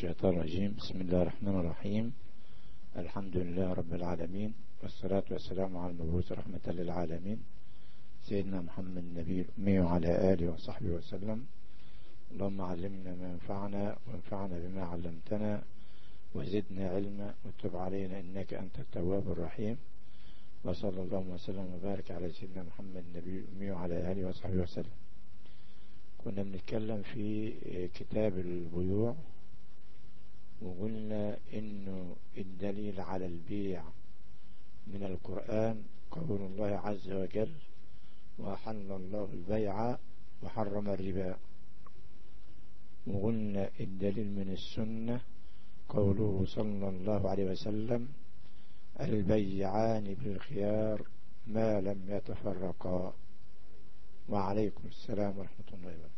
الشيطان الرجيم بسم الله الرحمن الرحيم الحمد لله رب العالمين والصلاة والسلام على المبعوث رحمة للعالمين سيدنا محمد النبي الأمي وعلى آله وصحبه وسلم اللهم علمنا ما ينفعنا وانفعنا بما علمتنا وزدنا علما وتب علينا إنك أنت التواب الرحيم وصلى الله وسلم وبارك على سيدنا محمد النبي الأمي وعلى آله وصحبه وسلم كنا بنتكلم في كتاب البيوع وقلنا انه الدليل على البيع من القرآن قول الله عز وجل وحل الله البيع وحرم الربا وقلنا الدليل من السنة قوله صلى الله عليه وسلم البيعان بالخيار ما لم يتفرقا وعليكم السلام ورحمة الله وبركاته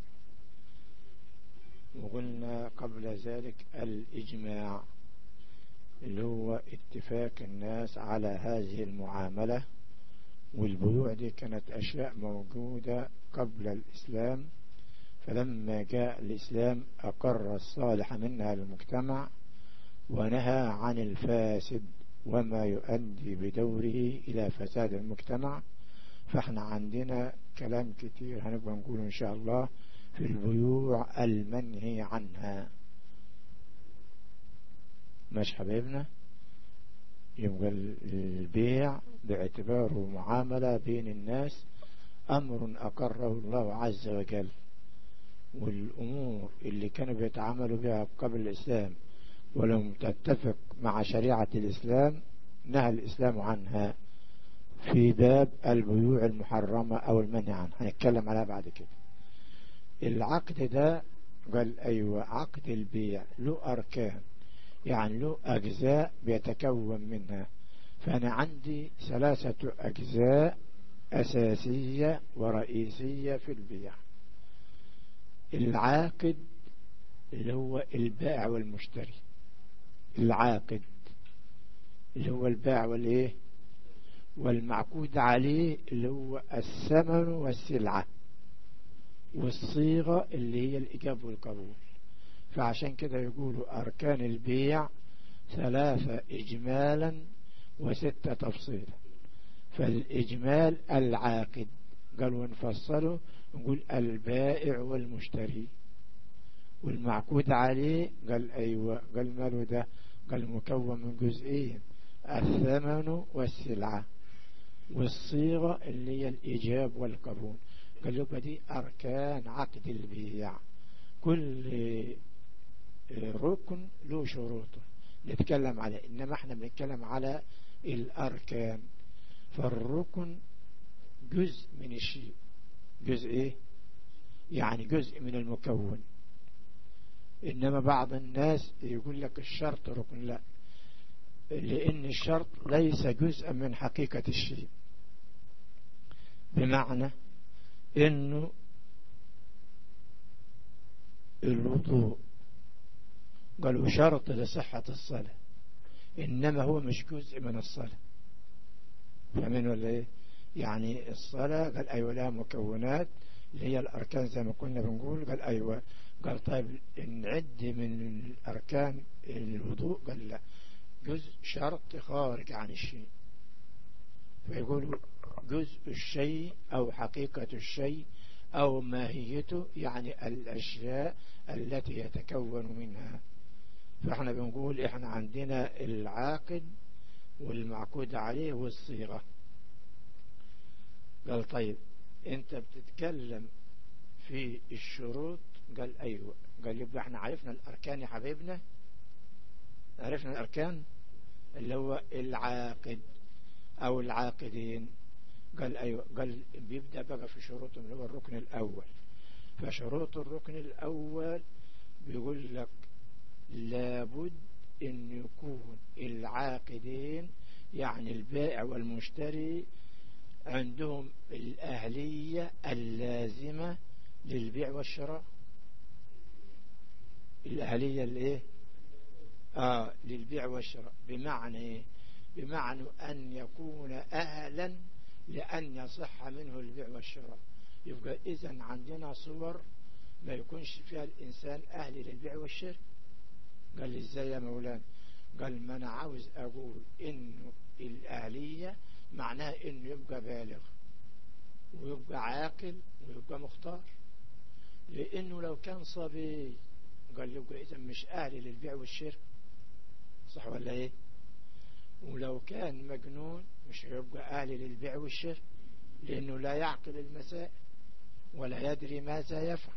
وقلنا قبل ذلك الإجماع اللي هو اتفاق الناس على هذه المعاملة والبيوع دي كانت أشياء موجودة قبل الإسلام فلما جاء الإسلام أقر الصالح منها للمجتمع ونهى عن الفاسد وما يؤدي بدوره إلى فساد المجتمع فاحنا عندنا كلام كتير هنبقى نقول إن شاء الله في البيوع المنهي عنها مش حبيبنا يبقى البيع باعتباره معاملة بين الناس أمر أقره الله عز وجل والأمور اللي كانوا بيتعاملوا بها قبل الإسلام ولم تتفق مع شريعة الإسلام نهى الإسلام عنها في باب البيوع المحرمة أو المنهي عنها هنتكلم عليها بعد كده العقد ده قال أيوة عقد البيع له أركان يعني له أجزاء بيتكون منها فأنا عندي ثلاثة أجزاء أساسية ورئيسية في البيع العاقد اللي هو البائع والمشتري العاقد اللي هو البائع والايه والمعقود عليه اللي هو الثمن والسلعة والصيغة اللي هي الإجابة والقبول فعشان كده يقولوا أركان البيع ثلاثة إجمالا وستة تفصيلا فالإجمال العاقد قالوا نفصله نقول البائع والمشتري والمعقود عليه قال أيوة قال ماله ده قال مكون من جزئين الثمن والسلعة والصيغة اللي هي الإجاب والقبول قال يبقى دي أركان عقد البيع كل ركن له شروطه نتكلم عليه إنما احنا بنتكلم على الأركان فالركن جزء من الشيء جزء ايه يعني جزء من المكون إنما بعض الناس يقول لك الشرط ركن لا لأن الشرط ليس جزءا من حقيقة الشيء بمعنى انه الوضوء قالوا شرط لصحة الصلاة انما هو مش جزء من الصلاة فمن ولا ايه يعني الصلاة قال ايوه لها مكونات اللي هي الاركان زي ما كنا بنقول قال ايوه قال طيب نعد من الاركان الوضوء قال لا جزء شرط خارج عن الشيء فيقولوا جزء الشيء أو حقيقة الشيء أو ماهيته يعني الأشياء التي يتكون منها فاحنا بنقول احنا عندنا العاقد والمعقود عليه والصيغة قال طيب انت بتتكلم في الشروط قال ايوه قال يبقى احنا عرفنا الاركان يا حبيبنا عرفنا الاركان اللي هو العاقد او العاقدين قال أيوة قال بيبدأ بقى في شروطهم اللي هو الركن الأول فشروط الركن الأول بيقول لك لابد أن يكون العاقدين يعني البائع والمشتري عندهم الأهلية اللازمة للبيع والشراء الأهلية الايه آه للبيع والشراء بمعنى ايه بمعنى أن يكون أهلا لأن يصح منه البيع والشراء يبقى إذا عندنا صور ما يكونش فيها الإنسان أهل للبيع والشراء ازاي يا مولانا قال ما انا عاوز اقول انه الاهلية معناها انه يبقى بالغ ويبقى عاقل ويبقى مختار لانه لو كان صبي قال يبقى اذا مش اهلي للبيع والشراء صح ولا ايه ولو كان مجنون مش هيبقى اهلي للبيع والشراء لانه لا يعقل المسائل ولا يدري ماذا يفعل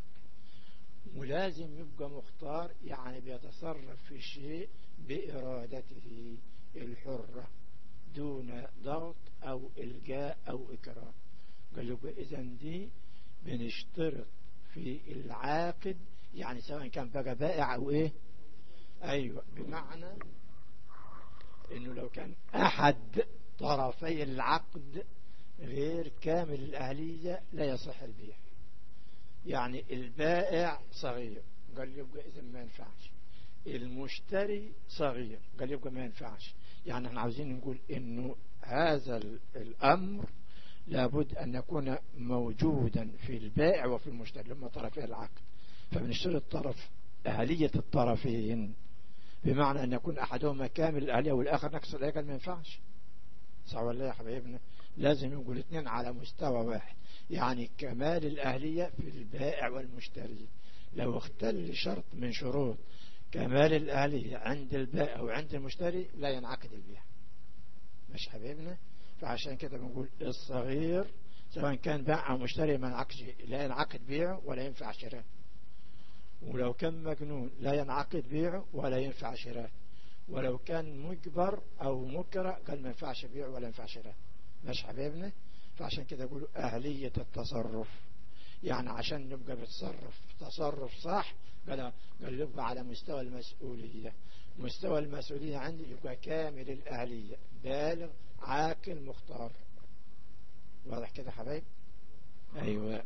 ولازم يبقى مختار يعني بيتصرف في الشيء بإرادته الحرة دون ضغط أو إلجاء أو إكراه قال له إذا دي بنشترط في العاقد يعني سواء كان بقى بائع أو إيه أيوة بمعنى إنه لو كان أحد طرفي العقد غير كامل الأهلية لا يصح البيع يعني البائع صغير قال يبقى إذا ما ينفعش المشتري صغير قال يبقى ما ينفعش يعني احنا عاوزين نقول انه هذا الامر لابد ان يكون موجودا في البائع وفي المشتري لما طرفي العقد فبنشتري الطرف اهلية الطرفين بمعنى ان يكون احدهما كامل الاهلية والاخر نقص الاهلية ما ينفعش صح ولا يا حبايبنا لازم يقول الاثنين على مستوى واحد يعني كمال الأهلية في البائع والمشتري لو اختل شرط من شروط كمال الأهلية عند البائع وعند المشتري لا ينعقد البيع مش حبيبنا فعشان كده بنقول الصغير سواء كان بائع أو مشتري ما ينعقد لا ينعقد بيعه ولا ينفع شراء ولو كان مجنون لا ينعقد بيعه ولا ينفع شراء ولو كان مجبر أو مكره قال ما ينفعش بيعه ولا ينفع شراء مش حبيبنا فعشان كده يقولوا أهلية التصرف يعني عشان نبقى بتصرف تصرف صح قال قال يبقى على مستوى المسؤولية مستوى المسؤولية عندي يبقى كامل الأهلية بالغ عاقل مختار واضح كده حبايب أيوة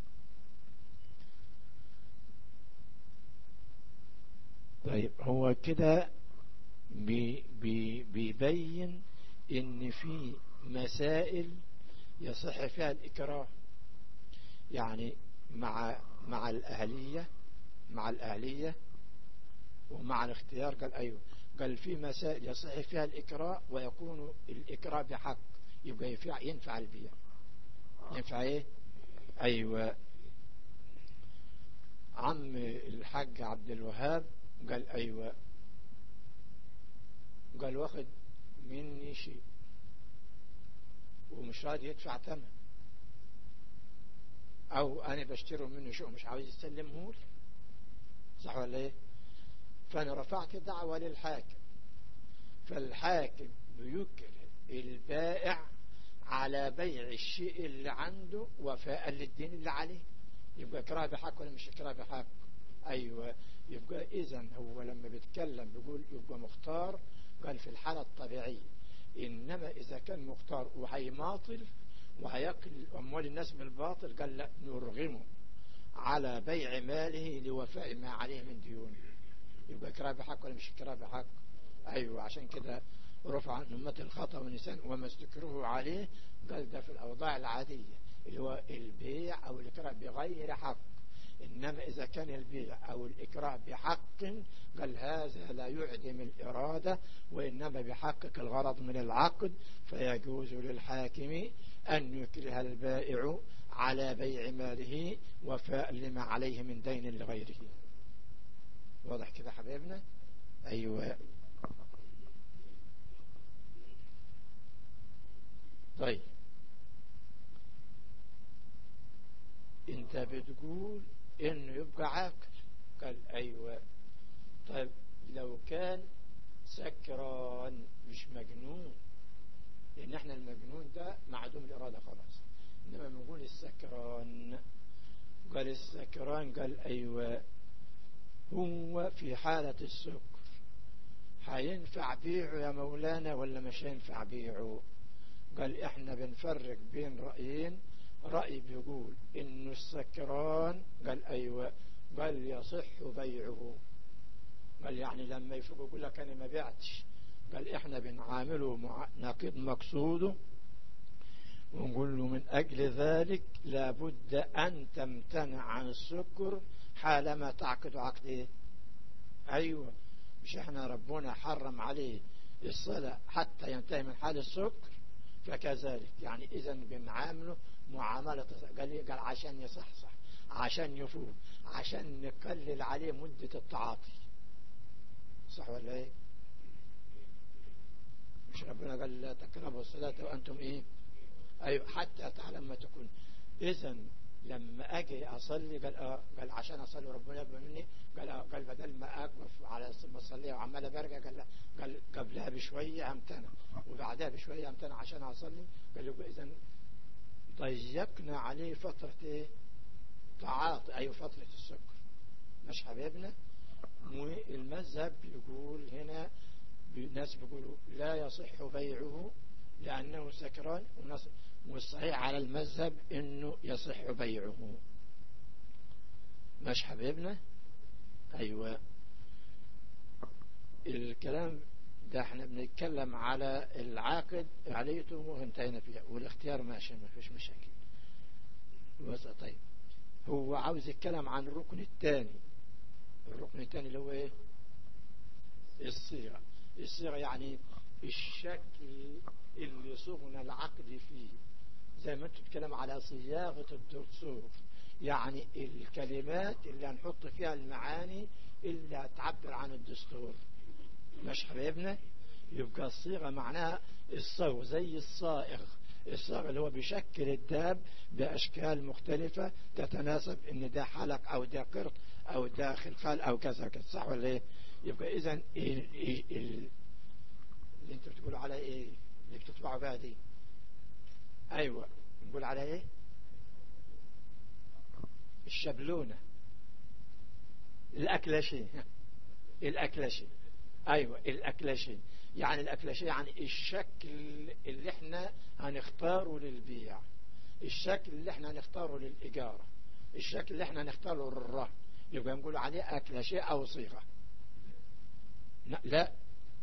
طيب هو كده بي بي بيبين ان في مسائل يصح فيها الإكراه يعني مع مع الأهلية مع الأهلية ومع الاختيار قال أيوه قال في مسائل يصح فيها الإكراه ويكون الإكراه بحق يبقى ينفع, ينفع البيع ينفع ايه أيوة عم الحاج عبد الوهاب قال أيوة قال واخد مني شيء ومش راضي يدفع ثمن او انا بشتري منه شيء مش عاوز يسلمه لي صح ولا ايه فانا رفعت دعوة للحاكم فالحاكم بيكره البائع على بيع الشيء اللي عنده وفاء للدين اللي عليه يبقى اكراه بحق ولا مش اكراه بحق ايوه يبقى اذا هو لما بيتكلم بيقول يبقى مختار قال في الحالة الطبيعية إنما إذا كان مختار وهيماطل وهيأكل أموال الناس بالباطل قال لا نرغمه على بيع ماله لوفاء ما عليه من ديون يبقى كراه بحق ولا مش كراه بحق أيوة عشان كده رفع عن أمة الخطأ والنسان وما استكره عليه قال ده في الأوضاع العادية اللي هو البيع أو الإكراه بغير حق إنما إذا كان البيع أو الإكراه بحق قال هذا لا يعدم الإرادة وإنما بحقق الغرض من العقد فيجوز للحاكم أن يكره البائع على بيع ماله وفاء لما عليه من دين لغيره واضح كده حبيبنا أيوة طيب انت بتقول انه يبقى عاقل قال ايوه طيب لو كان سكران مش مجنون لان احنا المجنون ده معدوم الاراده خلاص انما بنقول السكران قال السكران قال ايوه هو في حالة السكر هينفع بيعه يا مولانا ولا مش هينفع بيعه قال احنا بنفرق بين رأيين رأي بيقول إنه السكران قال أيوة قال يصح بيعه قال يعني لما يفوق يقول لك أنا ما بعتش قال إحنا بنعامله مع نقيض مقصوده ونقول له من أجل ذلك لابد أن تمتنع عن السكر حالما تعقد عقد إيه؟ أيوة مش احنا ربنا حرم عليه الصلاة حتى ينتهي من حال السكر فكذلك يعني إذا بنعامله معاملة قال, قال عشان يصحصح عشان يفوق عشان نقلل عليه مدة التعاطي صح ولا ايه مش ربنا قال لا تقربوا الصلاة وأنتم ايه أيوة حتى تعلم ما تكون إذا لما أجي أصلي قال آه قال عشان أصلي ربنا يقبل مني قال آه قال بدل ما أقف على المصلية وعمال برجع قال لا قال قبلها بشوية أمتنع وبعدها بشوية أمتنع عشان أصلي قال له إذا ضيقنا عليه فترة إيه تعاطي أي فترة السكر مش حبيبنا والمذهب يقول هنا ناس بيقولوا لا يصح بيعه لأنه سكران والصحيح على المذهب انه يصح بيعه مش حبيبنا ايوه الكلام ده احنا بنتكلم على العاقد عليته وانتهينا فيها والاختيار ماشي ما فيش مشاكل بس طيب هو عاوز يتكلم عن الركن الثاني الركن الثاني اللي هو ايه الصيغه الصيغه يعني الشكل اللي صغنا العقد فيه زي ما انت بتتكلم على صياغة الدستور يعني الكلمات اللي هنحط فيها المعاني اللي هتعبر عن الدستور مش حبيبنا يبقى الصيغة معناها الصوغ زي الصائغ الصائغ اللي هو بيشكل الداب بأشكال مختلفة تتناسب ان ده حلق او ده قرط او ده خلخال او كذا كذا صح ولا ايه يبقى اذا اللي انت بتقولوا على ايه اللي بتطبعوا بها دي ايوه نقول على ايه الشبلونة الاكلاشي الاكلاشي ايوه الاكلاشي يعني الاكلاشي يعني الشكل اللي احنا هنختاره للبيع الشكل اللي احنا هنختاره للإجارة الشكل اللي احنا هنختاره للرهن يبقى نقول عليه أكلاشي أو صيغة لا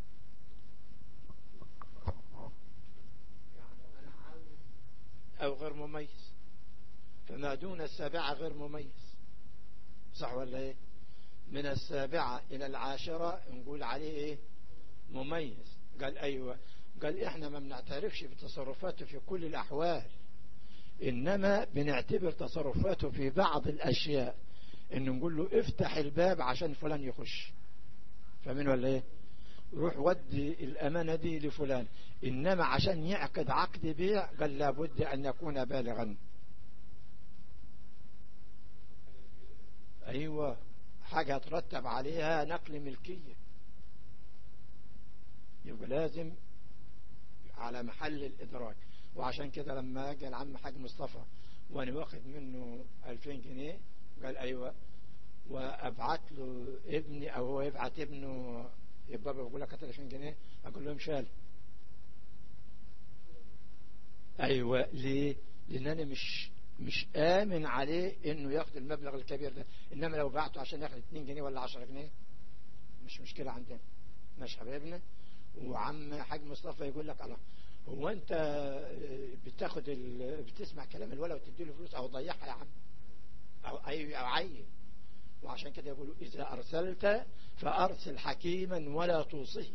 أو غير مميز فما دون السابعة غير مميز صح ولا ايه من السابعة إلى العاشرة نقول عليه ايه مميز قال أيوة قال احنا ما بنعترفش بتصرفاته في كل الأحوال إنما بنعتبر تصرفاته في بعض الأشياء إن نقول له افتح الباب عشان فلان يخش فمن ولا ايه روح ودي الأمانة دي لفلان إنما عشان يعقد عقد بيع قال لابد أن يكون بالغا أيوة حاجة ترتب عليها نقل ملكية يبقى لازم على محل الإدراك وعشان كده لما جاء العم حاج مصطفى وانا واخد منه 2000 جنيه قال ايوه وابعت له ابني او هو يبعت ابنه يبقى بقول لك 2000 جنيه اقول لهم شال ايوه ليه لان انا مش مش امن عليه انه ياخد المبلغ الكبير ده انما لو بعته عشان ياخد 2 جنيه ولا 10 جنيه مش مشكلة عندنا مش حبايبنا وعم حاج مصطفى يقول لك الله هو انت بتاخد ال... بتسمع كلام الولد وتدي له فلوس او ضيعها يا عم او اي او عين وعشان كده يقولوا اذا ارسلت فارسل حكيما ولا توصيه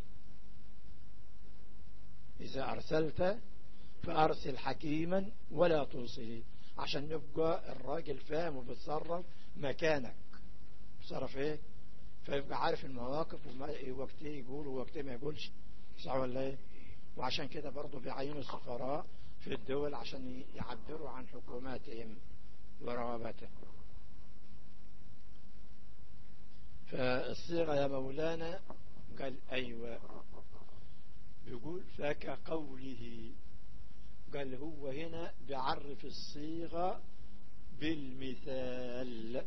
اذا ارسلت فارسل حكيما ولا توصيه عشان يبقى الراجل فاهم وبيتصرف مكانك بيتصرف ايه فيبقى عارف المواقف ووقت يقول ووقت ما يقولش صح ولا ايه وعشان كده برضه بيعينوا السفراء في الدول عشان يعبروا عن حكوماتهم ورواباتهم فالصيغة يا مولانا قال أيوة بيقول فكقوله قال هو هنا بيعرف الصيغة بالمثال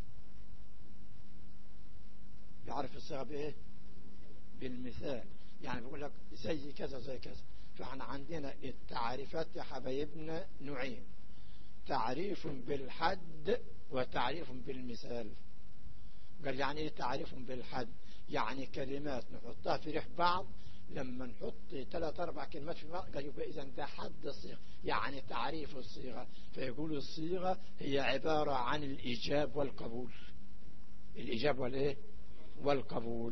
بيعرف الصيغة بإيه بالمثال يعني بيقول لك زي كذا زي كذا فاحنا عندنا التعريفات يا حبايبنا نوعين تعريف بالحد وتعريف بالمثال قال يعني ايه تعريف بالحد يعني كلمات نحطها في ريح بعض لما نحط ثلاث اربع كلمات في بعض قال يبقى اذا ده حد الصيغه يعني تعريف الصيغه فيقول الصيغه هي عباره عن الايجاب والقبول الايجاب والايه والقبول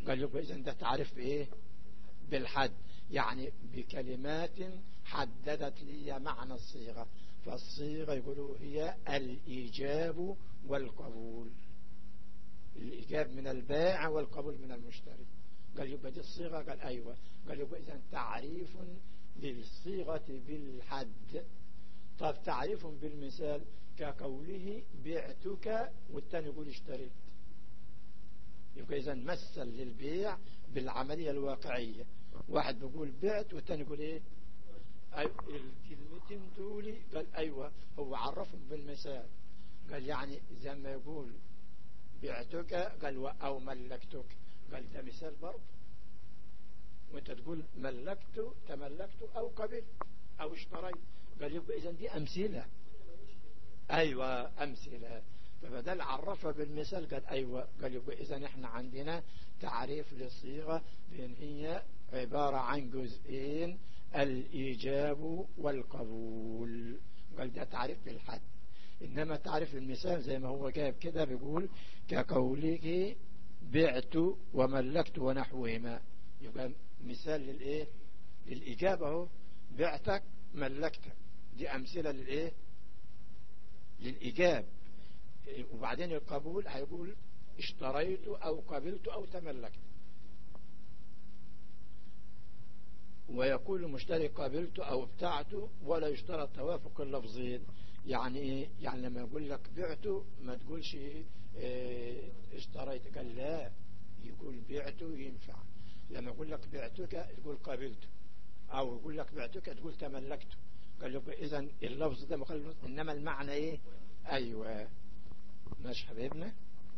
قال يبقى إذا ده تعرف بإيه بالحد يعني بكلمات حددت لي معنى الصيغة فالصيغة يقولوا هي الإيجاب والقبول الإيجاب من البائع والقبول من المشتري قال يبقى دي الصيغة قال أيوة قال يبقى إذا تعريف للصيغة بالحد طب تعريف بالمثال كقوله بعتك والتاني يقول اشتريت يبقى إذا مثل للبيع بالعملية الواقعية واحد بيقول بعت والتاني يقول ايه أيوة الكلمتين دولي قال أيوة هو عرفهم بالمثال قال يعني زي ما يقول بعتك قال أو ملكتك قال ده مثال برضه وانت تقول ملكت تملكت أو قبلت أو اشتريت قال يبقى إذا دي أمثلة أيوة أمثلة فبدل عرفها بالمثال قال أيوة قال يبقى إذا احنا عندنا تعريف للصيغة بأن هي عبارة عن جزئين الإيجاب والقبول قال ده تعريف بالحد إنما تعريف المثال زي ما هو جايب كده بيقول كقوله بعت وملكت ونحوهما يبقى مثال للإيه للإجابة اهو بعتك ملكتك دي أمثلة للإيه للإجاب وبعدين القبول هيقول اشتريت أو قبلت أو تملكت ويقول المشتري قابلت أو ابتعت ولا يشترط توافق اللفظين يعني ايه يعني لما يقول لك بعته ما تقولش اه اشتريت قال لا يقول بعته ينفع لما يقول لك بعتك تقول قابلته او يقول لك بعتك تقول تملكته قال له اذا اللفظ ده مخلص انما المعنى ايه ايوه ماشي حبيبنا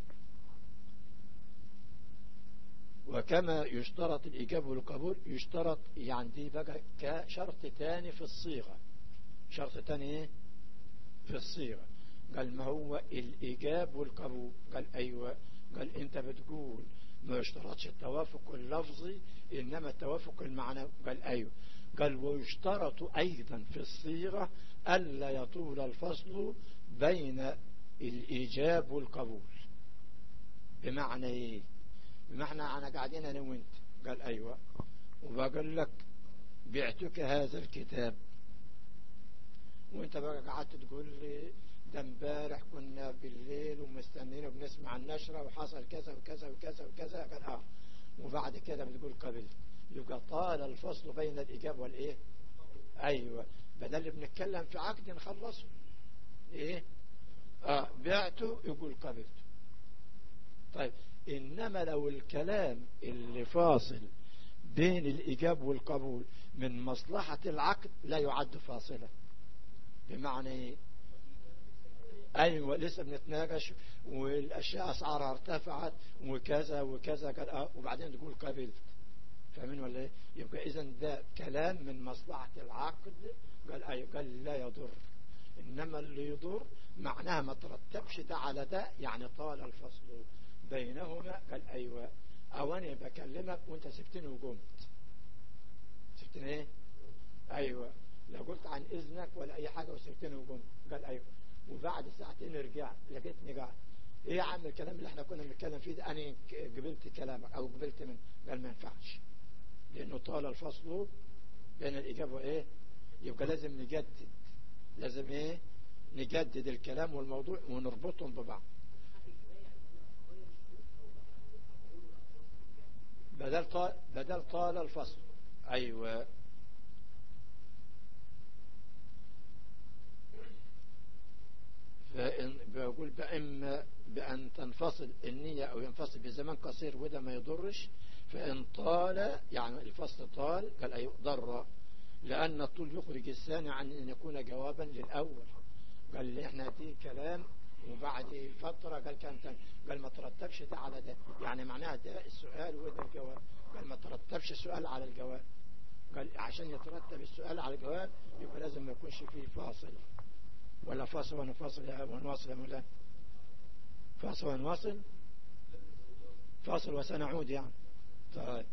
وكما يشترط الإجابة والقبول يشترط يعني دي بقى كشرط تاني في الصيغة شرط تاني ايه في الصيغة قال ما هو الإجاب والقبول قال أيوة قال أنت بتقول ما يشترطش التوافق اللفظي إنما التوافق المعنوي قال أيوة قال ويشترط أيضا في الصيغة ألا يطول الفصل بين الإيجاب والقبول بمعنى إيه بمعنى أنا قاعدين أنا وأنت قال أيوة وبقول لك بعتك هذا الكتاب وانت بقى قعدت تقول لي ده امبارح كنا بالليل ومستنيين وبنسمع النشرة وحصل كذا وكذا وكذا وكذا قال اه وبعد كده بتقول قبلت يبقى طال الفصل بين الإجابة والإيه أيوة بدل بنتكلم في عقد نخلصه إيه آه بعته يقول قبلته طيب إنما لو الكلام اللي فاصل بين الإجابة والقبول من مصلحة العقد لا يعد فاصلا بمعنى ايه ايوه لسه بنتناقش والاشياء اسعارها ارتفعت وكذا وكذا كذا وبعدين تقول قبلت فاهمين ولا ايه يبقى اذا ده كلام من مصلحة العقد قال ايوه قال لا يضر انما اللي يضر معناها ما ترتبش ده على ده يعني طال الفصل بينهما قال ايوه او انا بكلمك وانت سبتني وقمت سبتني ايه ايوه لا قلت عن اذنك ولا اي حاجة وسبتني وقمت قال ايوه وبعد ساعتين رجعت لقيتني قاعد ايه يا عم الكلام اللي احنا كنا بنتكلم فيه ده انا قبلت كلامك او قبلت من قال ما ينفعش لانه طال الفصل بين الاجابة وايه يبقى لازم نجدد لازم ايه نجدد الكلام والموضوع ونربطهم ببعض بدل طال, بدل طال الفصل ايوه فإن بقول بإما بأن تنفصل النية أو ينفصل بزمن قصير وده ما يضرش فإن طال يعني الفصل طال قال أي ضر لأن الطول يخرج الثاني عن أن يكون جوابا للأول قال لي احنا دي كلام وبعد فترة قال كان تاني قال ما ترتبش ده على ده يعني معناها ده السؤال وده الجواب قال ما ترتبش السؤال على الجواب قال عشان يترتب السؤال على الجواب يبقى لازم ما يكونش فيه فاصل ولا فاصل ونفاصل ونواصل يا مولانا فاصل ونواصل فاصل وسنعود يعني طيب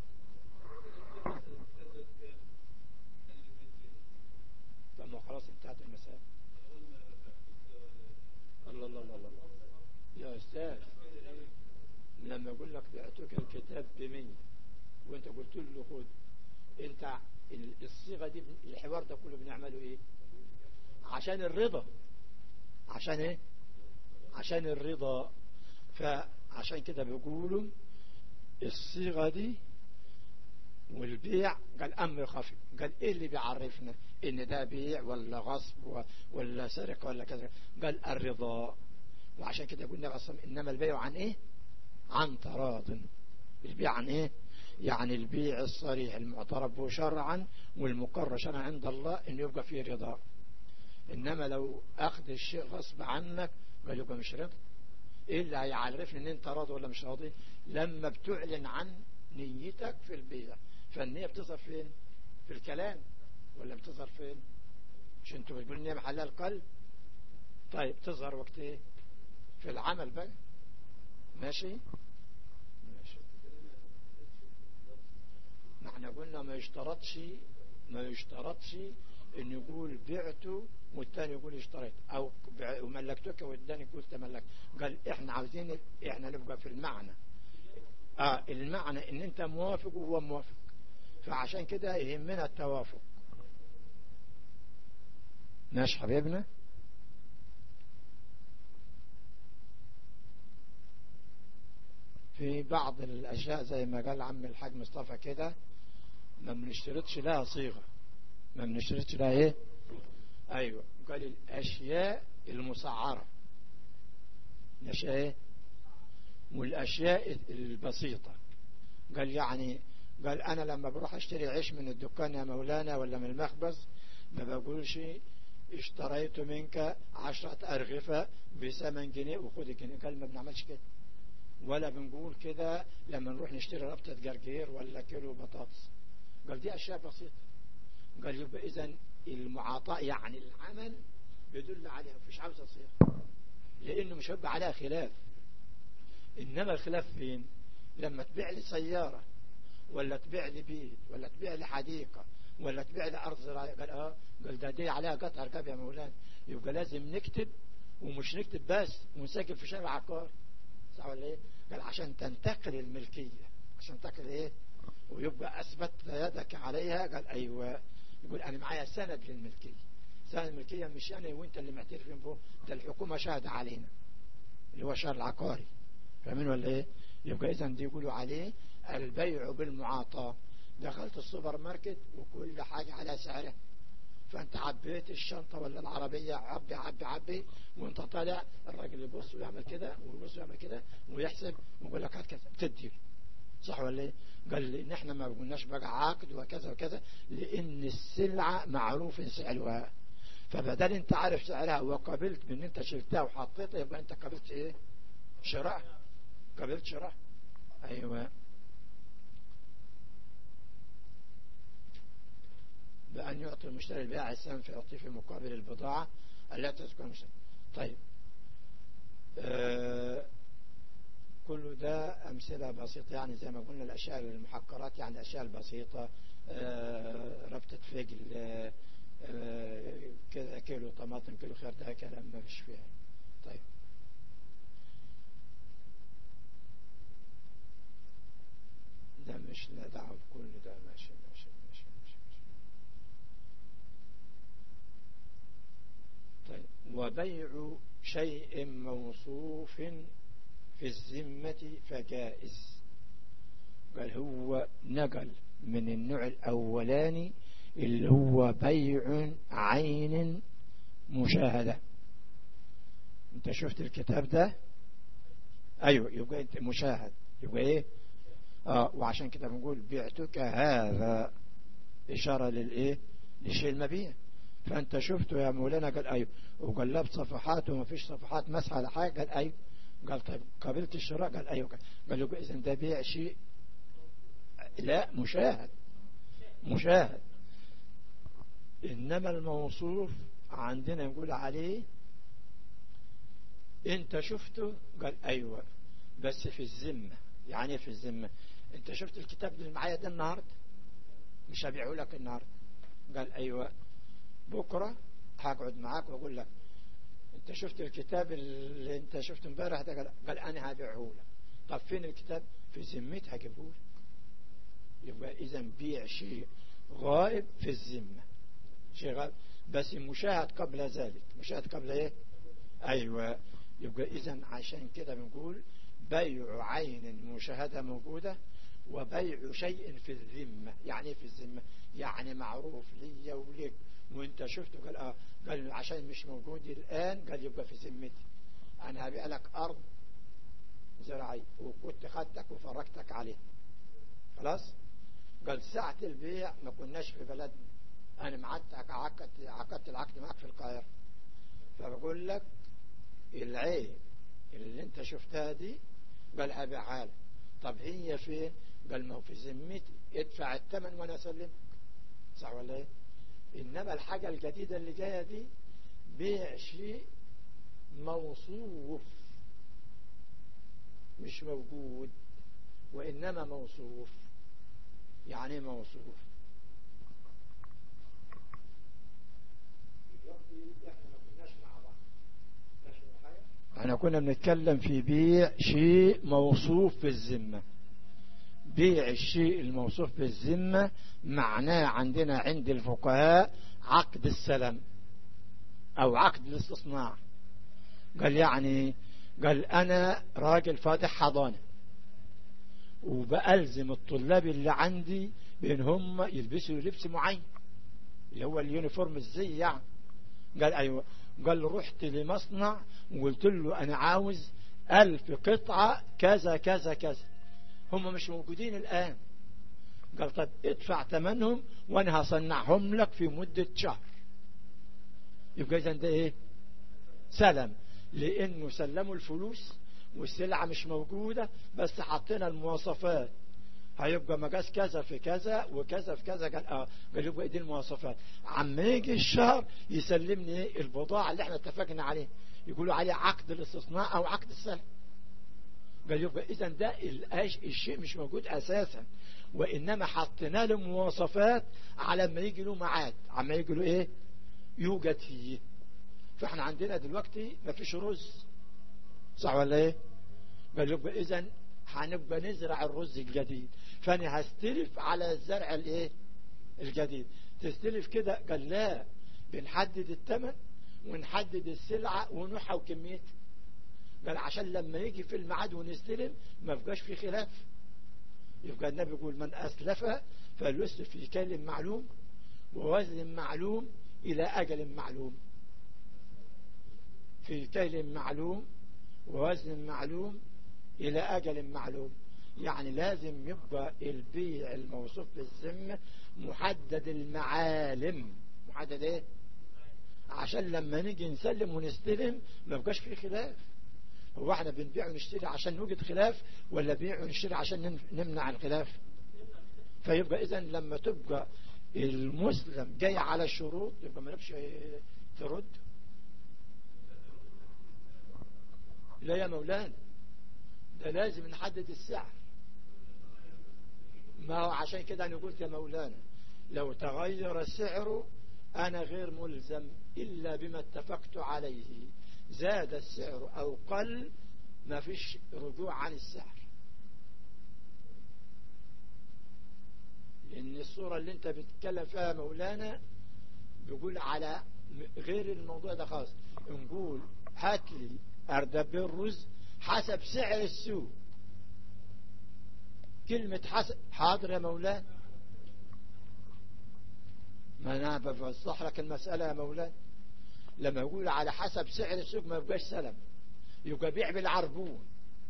طب ما خلاص انتهت المسائل الله الله الله الله يا استاذ لما يقول لك بعتك الكتاب بمية وانت قلت له خد انت الصيغة دي الحوار ده كله بنعمله ايه عشان الرضا عشان ايه عشان الرضا فعشان كده بيقولوا الصيغة دي والبيع قال أمر خفي قال إيه اللي بيعرفنا إن ده بيع ولا غصب ولا سرقة ولا كذا قال الرضا وعشان كده قلنا أصلا إنما البيع عن إيه عن تراض البيع عن إيه يعني البيع الصريح المعترف به شرعا والمقرر شرعا عند الله إنه يبقى فيه رضا إنما لو أخذ الشيء غصب عنك قال يبقى مش رضا إيه اللي هيعرفني إن أنت راضي ولا مش راضي لما بتعلن عن نيتك في البيع فالنية بتظهر فين في الكلام ولا بتظهر فين مش انتوا بتقولوا النية محلها القلب طيب تظهر وقت ايه في العمل بقى ماشي ماشي ما احنا قلنا ما يشترطش ما يشترطش ان يقول بعته والتاني يقول اشتريت او ملكتك والتاني يقول تملك قال احنا عاوزين احنا نبقى في المعنى اه المعنى ان انت موافق وهو موافق فعشان كده يهمنا التوافق ماشي حبيبنا في بعض الأشياء زي ما قال عم الحاج مصطفى كده ما بنشترطش لها صيغة ما بنشترطش لها ايه ايوه قال الاشياء المسعرة الاشياء ايه والاشياء البسيطة قال يعني قال انا لما بروح اشتري عيش من الدكان يا مولانا ولا من المخبز ما بقولش اشتريت منك عشرة ارغفة بثمن جنيه وخد الجنيه قال ما بنعملش كده ولا بنقول كده لما نروح نشتري ربطة جرجير ولا كيلو بطاطس قال دي اشياء بسيطة قال يبقى اذا المعاطاة يعني العمل بيدل عليها مفيش عاوزة صيغة لانه مش هيبقى عليها خلاف انما الخلاف فين لما تبيع لي سيارة ولا تبيع لي بيت ولا تبيع لي حديقة ولا تبيع لي أرض زراعية قال اه قال ده دي عليها قطع ركاب يا مولانا يبقى لازم نكتب ومش نكتب بس ونسجل في شارع عقار صح ولا ايه قال عشان تنتقل الملكية عشان تنتقل ايه ويبقى أثبت يدك عليها قال أيوة يقول أنا معايا سند للملكية سند الملكية مش أنا وانت اللي معترفين به ده الحكومة شاهدة علينا اللي هو شهر العقاري فاهمين ولا ايه يبقى اذا دي يقولوا عليه البيع بالمعاطاة دخلت السوبر ماركت وكل حاجة على سعرها فانت عبيت الشنطة ولا العربية عبي عبي عبي وانت طالع الراجل يبص ويعمل كده ويبص ويعمل كده ويحسب ويقول لك هات كذا تدي صح ولا ايه قال لي ان احنا ما قلناش بقى عقد وكذا وكذا لان السلعة معروف سعرها فبدل انت عارف سعرها وقبلت بان انت شلتها وحطيتها يبقى انت قبلت ايه شراء قبلت شراء ايوه بأن يعطي المشتري البائع الثمن فيعطيه في مقابل البضاعة التي تذكر المشتري طيب آه كل ده أمثلة بسيطة يعني زي ما قلنا الأشياء المحقرات يعني الأشياء البسيطة آه ربطة فجل آه كذا كيلو طماطم كيلو خيار ده كلام ما فيش فيها طيب ده مش لا دعوة بكل ده ماشي ماشي ماشي ماشي, ماشي. طيب وبيع شيء موصوف في الذمة فجائز قال هو نقل من النوع الأولاني اللي هو بيع عين مشاهدة انت شفت الكتاب ده ايوه يبقى انت مشاهد يبقى ايه اه وعشان كده بنقول بعتك هذا اشارة للايه للشيء المبيع فانت شفته يا مولانا قال ايوه وقلبت صفحات وما فيش صفحات مسح على حاجة قال ايوه قال طيب قبلت الشراء قال ايوه قال له اذا ده بيع شيء لا مشاهد مشاهد إنما الموصوف عندنا نقول عليه انت شفته قال ايوه بس في الذمة يعني في الذمة انت شفت الكتاب اللي معايا ده النهاردة مش هبيعه لك النهاردة قال ايوه بكرة هقعد معاك واقول لك انت شفت الكتاب اللي انت شفته امبارح ده قال, قال انا هبيعه لك طب فين الكتاب في ذمتها جابوه يبقى اذا بيع شيء غائب في الذمة شيء غائب بس مشاهد قبل ذلك مشاهد قبل ايه ايوه يبقى اذا عشان كده بنقول بيع عين مشاهدة موجودة وبيع شيء في الذمة يعني في الذمة يعني معروف لي وليك وانت شفته قال اه قال عشان مش موجود الان قال يبقى في ذمتي انا هبيع لك ارض زراعي وكنت خدتك وفرجتك عليه خلاص قال ساعة البيع ما كناش في بلدنا انا معدتك عقدت عقدت العقد معك في القاهرة فبقول لك العين اللي انت شفتها دي قال هبيعها لك طب هي فين قال ما هو في ذمتي ادفع الثمن وانا اسلمك صح ولا ايه انما الحاجة الجديدة اللي جاية دي بيع شيء موصوف مش موجود وإنما موصوف يعني موصوف احنا كنا بنتكلم في بيع شيء موصوف في الذمة بيع الشيء الموصوف في الذمة معناه عندنا عند الفقهاء عقد السلم او عقد الاستصناع قال يعني قال انا راجل فاتح حضانة وبألزم الطلاب اللي عندي بان هم يلبسوا لبس معين اللي هو اليونيفورم الزي يعني قال ايوه قال رحت لمصنع وقلت له انا عاوز الف قطعة كذا كذا كذا هم مش موجودين الان قال طب ادفع ثمنهم وانا هصنعهم لك في مدة شهر يبقى اذا ده ايه سلم لانه سلموا الفلوس والسلعة مش موجودة بس حطينا المواصفات هيبقى مقاس كذا في كذا وكذا في كذا قال اه قال يبقى دي المواصفات عما يجي الشهر يسلمني ايه البضاعة اللي احنا اتفقنا عليه يقولوا عليه عقد الاستصناع او عقد السلم قال يبقى اذا ده الشيء مش موجود اساسا وانما حطينا له مواصفات على ما يجي له ميعاد عما يجي له ايه يوجد فيه فاحنا عندنا دلوقتي ما فيش رز صح ولا ايه قال يبقى اذا هنبقى نزرع الرز الجديد فانا هستلف على الزرع الايه الجديد تستلف كده قال لا بنحدد الثمن ونحدد السلعة ونوعها وكميتها قال عشان لما يجي في الميعاد ونستلم ما يبقاش في خلاف يبقى النبي يقول من أسلف فليسلف في كيل معلوم ووزن معلوم إلى أجل معلوم في كيل معلوم ووزن معلوم إلى أجل معلوم يعني لازم يبقى البيع الموصوف بالذمة محدد المعالم محدد ايه عشان لما نيجي نسلم ونستلم ما يبقاش في خلاف هو احنا بنبيع ونشتري عشان نوجد خلاف ولا بيع ونشتري عشان نمنع الخلاف فيبقى اذا لما تبقى المسلم جاي على شروط يبقى ما نبش ترد لا يا مولانا ده لازم نحدد السعر ما هو عشان كده انا قلت يا مولانا لو تغير السعر انا غير ملزم الا بما اتفقت عليه زاد السعر او قل ما فيش رجوع عن السعر لان الصورة اللي انت بتتكلم فيها مولانا بيقول على غير الموضوع ده خالص نقول هات لي اردب الرز حسب سعر السوق كلمة حسب حاضر يا مولانا ما انا بفصح لك المسألة يا مولانا لما يقول على حسب سعر السوق ما يبقاش سلم يبقى بيع بالعربون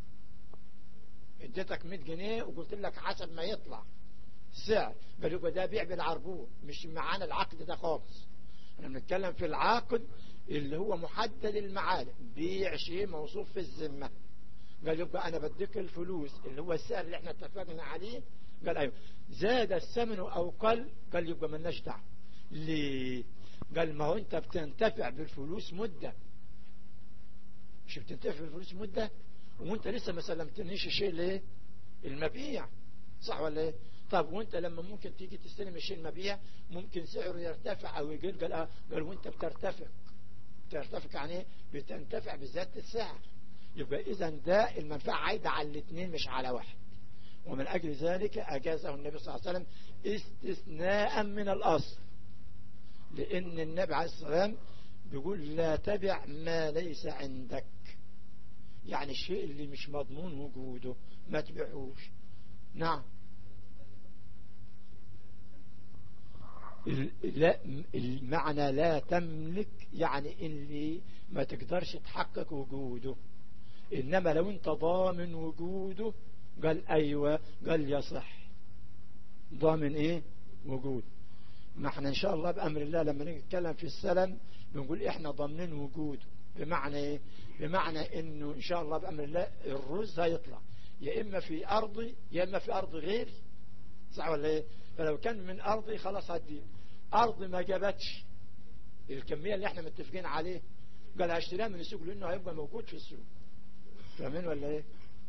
اديتك 100 جنيه وقلت لك حسب ما يطلع سعر بل يبقى ده بيع بالعربون مش معانا العقد ده خالص احنا بنتكلم في العقد اللي هو محدد المعالم بيع شيء موصوف في الذمه قال يبقى انا بديك الفلوس اللي هو السعر اللي احنا اتفقنا عليه قال ايوه زاد الثمن او قل قال يبقى مالناش دعوه ليه قال ما هو انت بتنتفع بالفلوس مدة مش بتنتفع بالفلوس مدة وانت لسه ما سلمتنيش الشيء ليه المبيع صح ولا ايه طب وانت لما ممكن تيجي تستلم الشيء المبيع ممكن سعره يرتفع او يقل قال اه قال وانت بترتفع بترتفع يعني ايه بتنتفع بذات السعر يبقى إذا ده المنفعة عايدة على الاثنين مش على واحد ومن أجل ذلك أجازه النبي صلى الله عليه وسلم استثناء من الأصل لأن النبي عليه الصلاة والسلام بيقول لا تبع ما ليس عندك يعني الشيء اللي مش مضمون وجوده ما تبيعوش نعم لا المعنى لا تملك يعني اللي ما تقدرش تحقق وجوده إنما لو انت ضامن وجوده قال أيوة قال يصح ضامن إيه وجود ما احنا إن شاء الله بأمر الله لما نيجي نتكلم في السلم بنقول إحنا ضامنين وجوده بمعنى إيه بمعنى إنه إن شاء الله بأمر الله الرز هيطلع يا إما في أرضي يا إما في أرض غيري صح ولا إيه فلو كان من أرضي خلاص هدي أرض ما جابتش الكمية اللي احنا متفقين عليه قال هشتريها من السوق لأنه هيبقى موجود في السوق فاهمين ولا إيه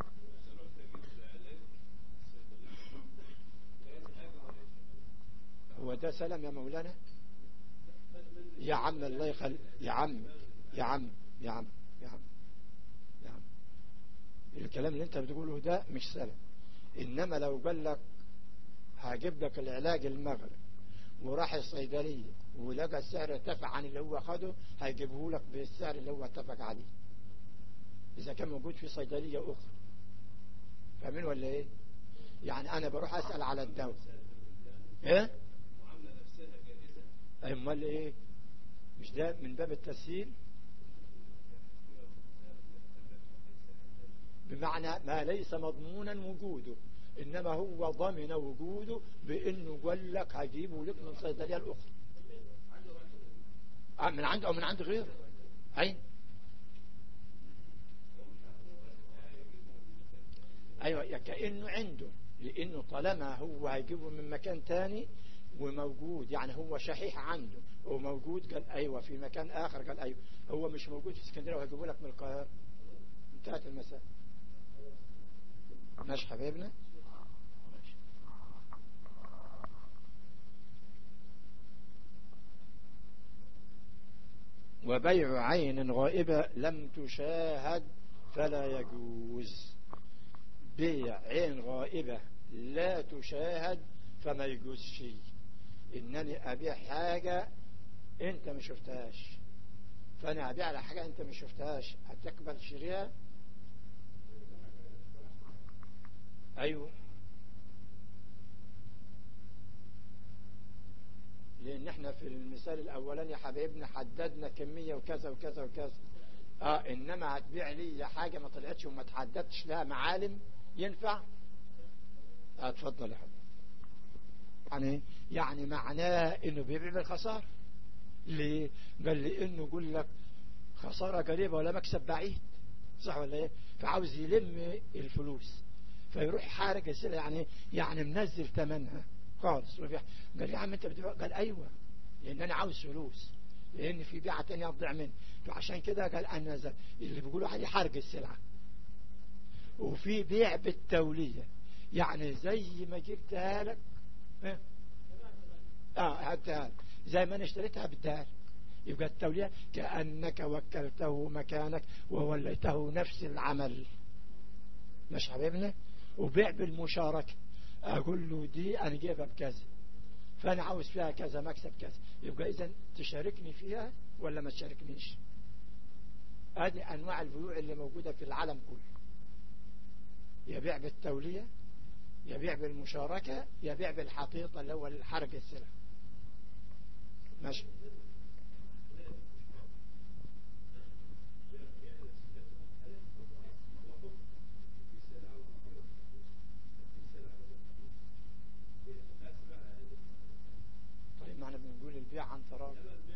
هو ده سلام يا مولانا يا عم الله يخل يا عم يا عم يا عم يا عم يا عم الكلام اللي انت بتقوله ده مش سلام انما لو قال لك هجيب لك العلاج المغرب وراح الصيدلية ولقى السعر ارتفع عن اللي هو خده هيجيبه لك بالسعر اللي هو اتفق عليه إذا كان موجود في صيدلية أخرى فاهمين ولا إيه يعني أنا بروح أسأل على الدواء إيه أمال إيه مش ده من باب التسهيل بمعنى ما ليس مضمونا وجوده إنما هو ضمن وجوده بأنه قال لك هجيبه لك من صيدلية الأخرى من عنده أو من عند غيره أين أيوة كأنه عنده لأنه طالما هو هيجيبه من مكان تاني وموجود يعني هو شحيح عنده وموجود قال أيوة في مكان آخر قال أيوة هو مش موجود في اسكندرية وهيجيبه لك من القاهرة انتهت المسألة ماشي حبيبنا وبيع عين غائبة لم تشاهد فلا يجوز بيع عين غائبة لا تشاهد فما يجوز شيء إنني أبيع حاجة أنت ما شفتهاش فأنا أبيع على حاجة أنت ما شفتهاش هتقبل شريها أيوه لأن احنا في المثال الأولاني يا حبايبنا حددنا كمية وكذا وكذا وكذا اه انما هتبيع لي حاجة ما طلعتش وما تحددتش لها معالم ينفع اه اتفضل يا حبيبي يعني يعني معناه انه بيبيع بالخسارة ليه قال لي انه يقول لك خسارة قريبة ولا مكسب بعيد صح ولا ايه فعاوز يلم الفلوس فيروح حارج السلعة يعني يعني منزل ثمنها خالص قال يا عم انت بتبيع قال ايوه لان انا عاوز فلوس لان في بيعة تانية هتضيع مني فعشان كده قال انا زي اللي بيقولوا عليه حرج السلعة وفي بيع بالتولية يعني زي ما جبتها لك اه, اه هاتها زي ما انا اشتريتها بالدار يبقى التولية كأنك وكلته مكانك ووليته نفس العمل مش حبيبنا وبيع بالمشاركة أقول له دي أنا جايبها بكذا فأنا عاوز فيها كذا مكسب كذا يبقى إذا تشاركني فيها ولا ما تشاركنيش هذه أنواع البيوع اللي موجودة في العالم كله يبيع بالتولية يبيع بالمشاركة يبيع بالحقيقة اللي هو الحرق السلع ماشي طيب ما احنا بنقول البيع عن تراضي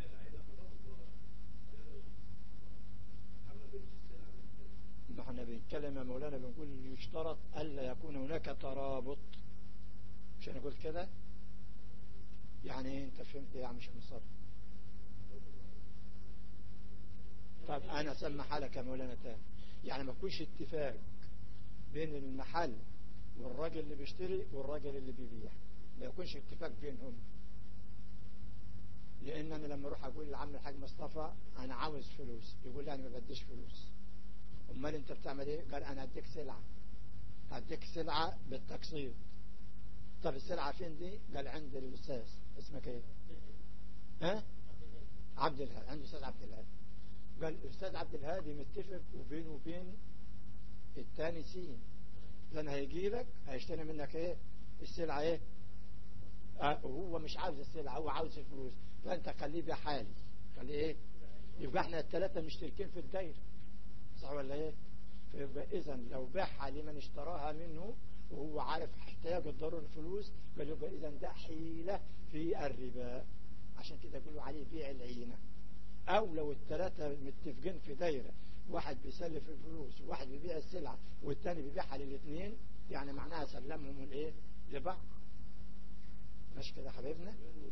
ما احنا بنتكلم يا مولانا بنقول يشترط ألا يكون هناك ترابط مش انا قلت كده يعني ايه انت فهمت يا عم شمصر طب انا اسمح لك يا مولانا تاني يعني ما يكونش اتفاق بين المحل والراجل اللي بيشتري والراجل اللي بيبيع ما يكونش اتفاق بينهم لان انا لما اروح اقول لعم الحاج مصطفى انا عاوز فلوس يقول لي انا ما بديش فلوس امال انت بتعمل ايه قال انا هديك سلعة هديك سلعة بالتقسيط طب السلعة فين دي قال عند الاستاذ اسمك ايه ها عبد الهادي عنده استاذ عبد الهادي قال الاستاذ عبد الهادي متفق وبينه وبين التاني سين لان هيجي لك هيشتري منك ايه السلعة ايه آه هو مش عاوز السلعة هو عاوز الفلوس فانت خليه بحالي خليه ايه يبقى احنا الثلاثة مشتركين في الدايرة صح ولا ايه فيبقى اذا لو باعها لمن اشتراها منه وهو عارف احتياجه الضروري الفلوس قال يبقى اذا ده حيلة في الربا عشان كده يقولوا عليه بيع العينة او لو الثلاثة متفقين في دايرة واحد بيسلف الفلوس وواحد بيبيع السلعة والتاني بيبيعها للاثنين يعني معناها سلمهم الايه لبعض ماشي كده حبيبنا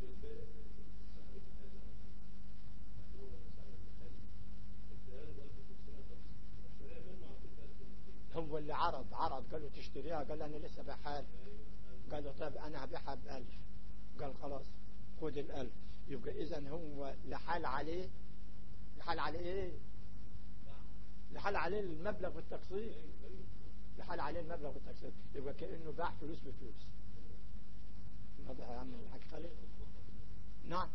هو اللي عرض عرض قال له تشتريها قال له انا لسه بحال قال له طيب انا هبيعها بألف قال خلاص خد الألف يبقى اذا هو لحال عليه لحال عليه ايه لحال عليه المبلغ والتقسيط لحال عليه المبلغ والتقسيط يبقى كأنه باع فلوس بفلوس واضح يا عم الحاج خالد نعم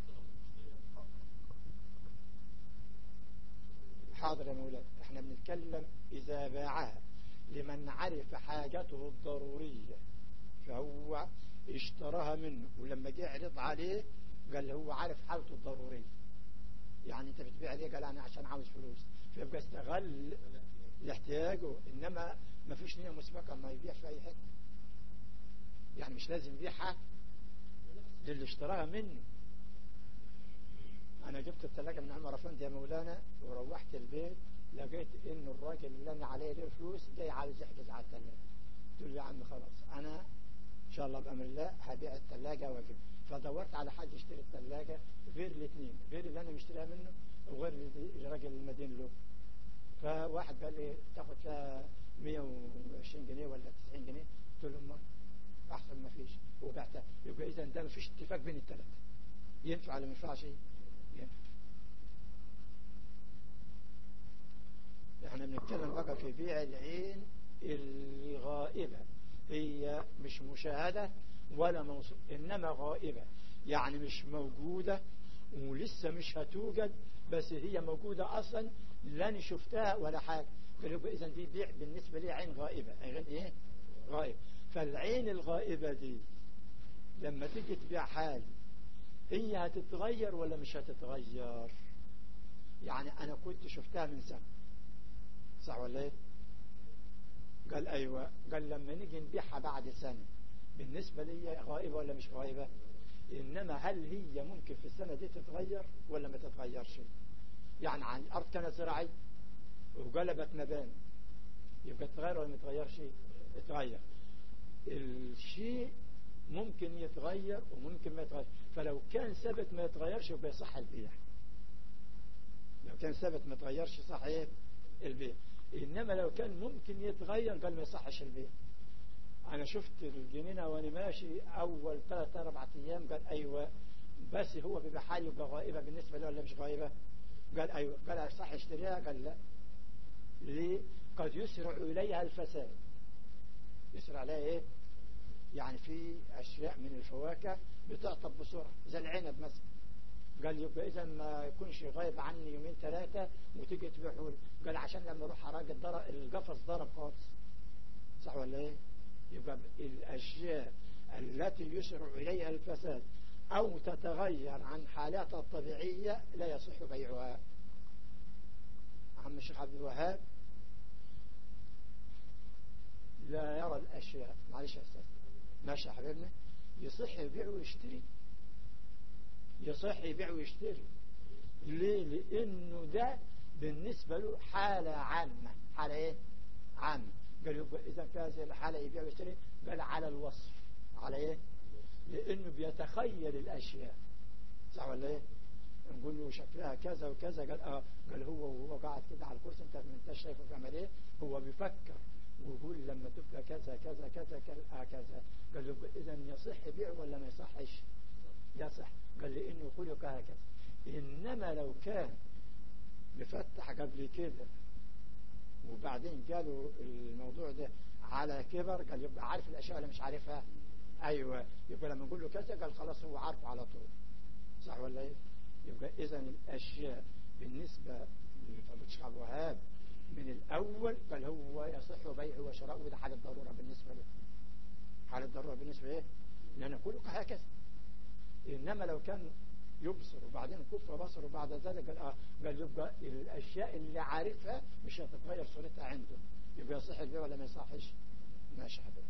حاضر يا مولاي احنا بنتكلم اذا باعها لمن عرف حاجته الضرورية فهو اشتراها منه ولما جه عرض عليه قال له هو عارف حالته الضرورية يعني انت بتبيع ليه قال انا عشان عاوز فلوس فيبقى استغل لاحتياجه انما ما فيش نية مسبقة ما يبيع في اي حته يعني مش لازم يبيعها للي اشتراها منه انا جبت الثلاجة من عمر افندي يا مولانا وروحت البيت لقيت ان الراجل اللي انا عليه له فلوس جاي عاوز يحجز على الثلاجة قلت له يا عم خلاص انا ان شاء الله بامر الله هبيع الثلاجة واجيب فدورت على حد يشتري الثلاجة غير الاثنين غير اللي انا مشتريها منه وغير الراجل المدين له فواحد قال لي تاخد فيها 120 جنيه ولا 90 جنيه قلت له ما احسن ما فيش وبعتها يبقى اذا ده ما فيش اتفاق بين الثلاثه ينفع ولا ما ينفعش ينفع احنا بنتكلم بقى في بيع العين اللي غائبة هي مش مشاهدة ولا موصول انما غائبة يعني مش موجودة ولسه مش هتوجد بس هي موجودة اصلا لا شفتها ولا حاجة فيبقى اذا دي بيع بالنسبة لي عين غائبة عين ايه غائب فالعين الغائبة دي لما تيجي تبيع حال هي هتتغير ولا مش هتتغير يعني انا كنت شفتها من سنة صح ولا ايه قال ايوه قال لما نيجي نبيعها بعد سنة بالنسبة لي غائبة ولا مش غائبة انما هل هي ممكن في السنة دي تتغير ولا ما تتغيرش يعني عن الارض كانت زراعية وقلبت مباني يبقى تتغير ولا ما تتغيرش تتغير الشيء ممكن يتغير وممكن ما يتغير فلو كان ثابت ما يتغيرش يبقى يصح البيع لو كان ثابت ما يتغيرش صح ايه البيع انما لو كان ممكن يتغير قال ما يصحش البيع انا شفت الجنينة وانا ماشي اول ثلاث اربع ايام قال ايوه بس هو بيبقى حال يبقى غائبة بالنسبة له ولا مش غائبة قال ايوه قال صح اشتريها قال لا ليه قد يسرع اليها الفساد يسرع عليها ايه يعني في اشياء من الفواكه بتعطب بسرعة زي العنب مثلا قال يبقى اذا ما يكونش غايب عني يومين ثلاثة وتيجي تبيعه قال عشان لما اروح اراجع ضرب القفص ضرب خالص صح ولا ايه يبقى الاشياء التي يسرع اليها الفساد او تتغير عن حالاتها الطبيعية لا يصح بيعها عم الشيخ عبد الوهاب لا يرى الاشياء معلش يا استاذ ماشي يا حبيبنا يصح يبيع ويشتري يصح يبيع ويشتري ليه لانه ده بالنسبة له حالة عامة حالة ايه عامة قال يبقى اذا في هذه الحالة يبيع ويشتري قال على الوصف على ايه لانه بيتخيل الاشياء صح ولا ايه نقول له شكلها كذا وكذا قال اه قال هو وهو قاعد كده على الكرسي انت ما انتش شايفه بيعمل ايه هو بيفكر ويقول لما تبقى كذا كذا كذا كذا كذا قال له اذا يصح بيع ولا ما يصحش يصح قال لي انه خلق هكذا انما لو كان مفتح قبل كده وبعدين قالوا الموضوع ده على كبر قال يبقى عارف الأشياء ولا مش عارفها أيوة يبقى لما نقول له كذا قال خلاص هو عارفه على طول صح ولا ايه يبقى إذا الأشياء بالنسبة لفضل الشيخ عبد الوهاب من الأول قال هو يصح بيعه وشراءه وده حالة ضرورة بالنسبة له حالة ضرورة بالنسبة إيه لأن كله هكذا إنما لو كان يبصر وبعدين كف بصره بعد ذلك قال, آه قال يبقى الأشياء اللي عارفها مش هتتغير صورتها عنده يبقى يصح البيع ولا ما يصحش ماشي حبيبي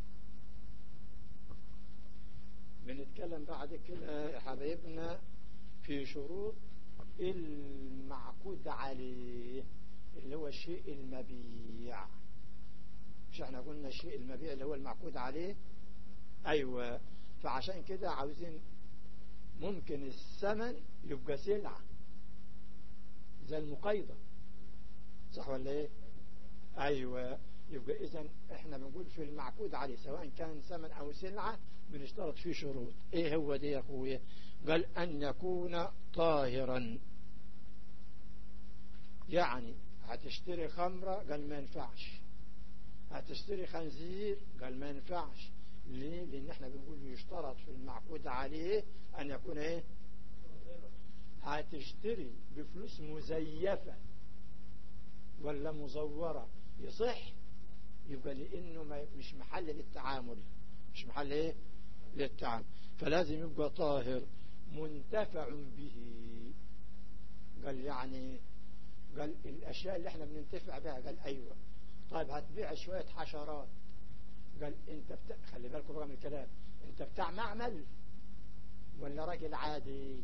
بنتكلم بعد كده يا حبايبنا في شروط المعقود عليه اللي هو الشيء المبيع مش احنا قلنا الشيء المبيع اللي هو المعقود عليه ايوه فعشان كده عاوزين ممكن الثمن يبقى سلعة زي المقايضة صح ولا ايه ايوه يبقى اذا احنا بنقول في المعقود عليه سواء كان ثمن او سلعة بنشترط فيه شروط ايه هو دي يا اخويا قال ان يكون طاهرا يعني هتشتري خمرة قال ما ينفعش هتشتري خنزير قال ما ينفعش ليه لان احنا بنقول يشترط في المعقود عليه ان يكون ايه هتشتري بفلوس مزيفة ولا مزورة يصح يبقى لانه ما مش محل للتعامل مش محل ايه للتعامل فلازم يبقى طاهر منتفع به قال يعني قال الاشياء اللي احنا بننتفع بها قال ايوه طيب هتبيع شوية حشرات قال انت بتاع خلي بالكم بقى من الكلام انت بتاع معمل ولا راجل عادي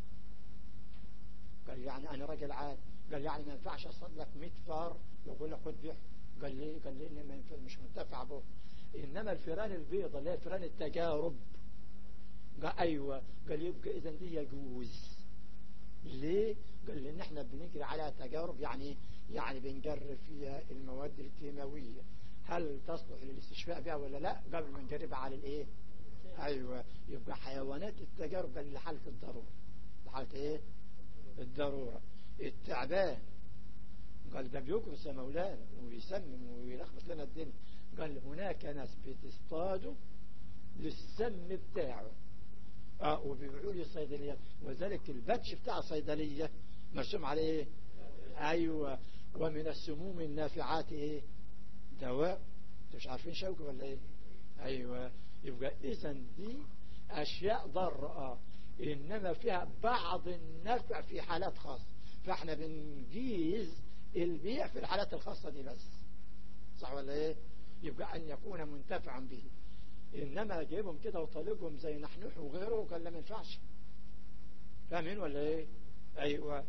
قال يعني انا راجل عادي قال يعني ما ينفعش اصد لك 100 فار واقول لك خد بيع قال لي قال لي ما ينفع مش منتفع به انما الفيران البيضة اللي هي فيران التجارب قال ايوه قال يبقى اذا دي يجوز ليه قال لان احنا بنجري على تجارب يعني يعني بنجرب فيها المواد الكيماويه هل تصلح للاستشفاء بها ولا لا قبل ما نجربها على الايه ايوه يبقى حيوانات التجارب قال لحاله الضروره لحاله ايه الضروره التعبان قال ده بيكرس يا مولانا ويسمم ويلخبط لنا الدنيا قال هناك ناس بتصطادوا للسم بتاعه اه وبيبيعوا لي الصيدليات وذلك الباتش بتاع الصيدليه مرسوم عليه ايه ايوه ومن السموم النافعات ايه دواء انتوا مش عارفين شوكه ولا ايه ايوه يبقى اذا دي اشياء ضاره انما فيها بعض النفع في حالات خاصه فاحنا بنجيز البيع في الحالات الخاصه دي بس صح ولا ايه يبقى ان يكون منتفعا به انما جايبهم كده وطالقهم زي نحنوح وغيره قال لا ما ينفعش فاهمين ولا ايه ايوه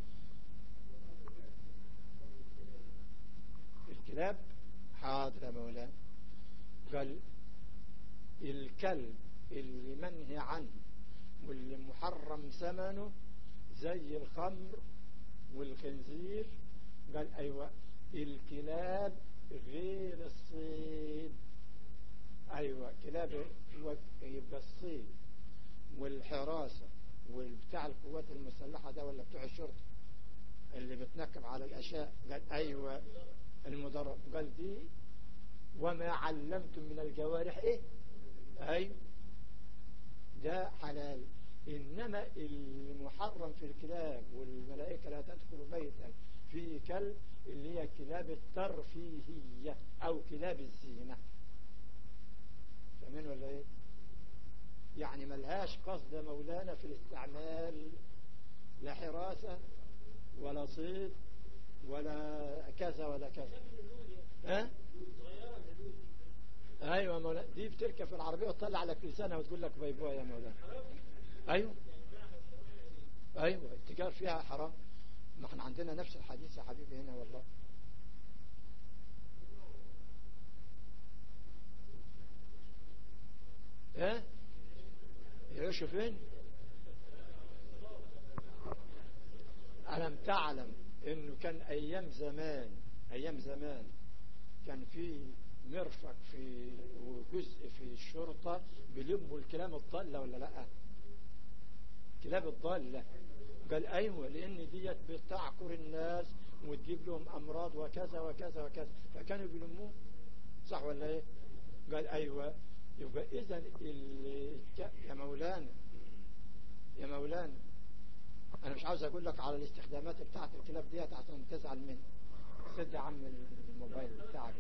الكلاب حاضر يا مولانا قال الكلب اللي منهي عنه واللي محرم ثمنه زي الخمر والخنزير قال ايوه الكلاب غير الصيد ايوه كلاب يبقى الصيد والحراسة والبتاع القوات المسلحة ده ولا بتوع الشرطة اللي بتنكب على الاشياء قال ايوه المدرب قال دي وما علمتم من الجوارح ايه ايوه ده حلال انما المحرم في الكلاب والملائكة لا تدخل بيتا فيه كلب اللي هي كلاب الترفيهية او كلاب الزينة فاهمين ولا ايه يعني ملهاش قصد مولانا في الاستعمال لا حراسة ولا صيد ولا كذا ولا كذا ها ايوه مولانا دي بتركب في العربيه وتطلع لك لسانها وتقول لك باي باي يا مولانا ايوه ايوه التجار فيها حرام ما احنا عندنا نفس الحديث يا حبيبي هنا والله ها يعيشوا فين ألم تعلم انه كان ايام زمان ايام زمان كان في مرفق في وجزء في الشرطة بيلموا الكلام الضالة ولا لا كلاب الضالة قال ايوه لان ديت بتعكر الناس وتجيب لهم أمراض وكذا وكذا وكذا فكانوا بيلموه صح ولا ايه قال أيوة يبقى إذا يا مولانا يا مولانا أنا مش عاوز أقول لك على الاستخدامات بتاعت الكلاب ديت عشان تزعل مني سد يا عم الموبايل بتاعك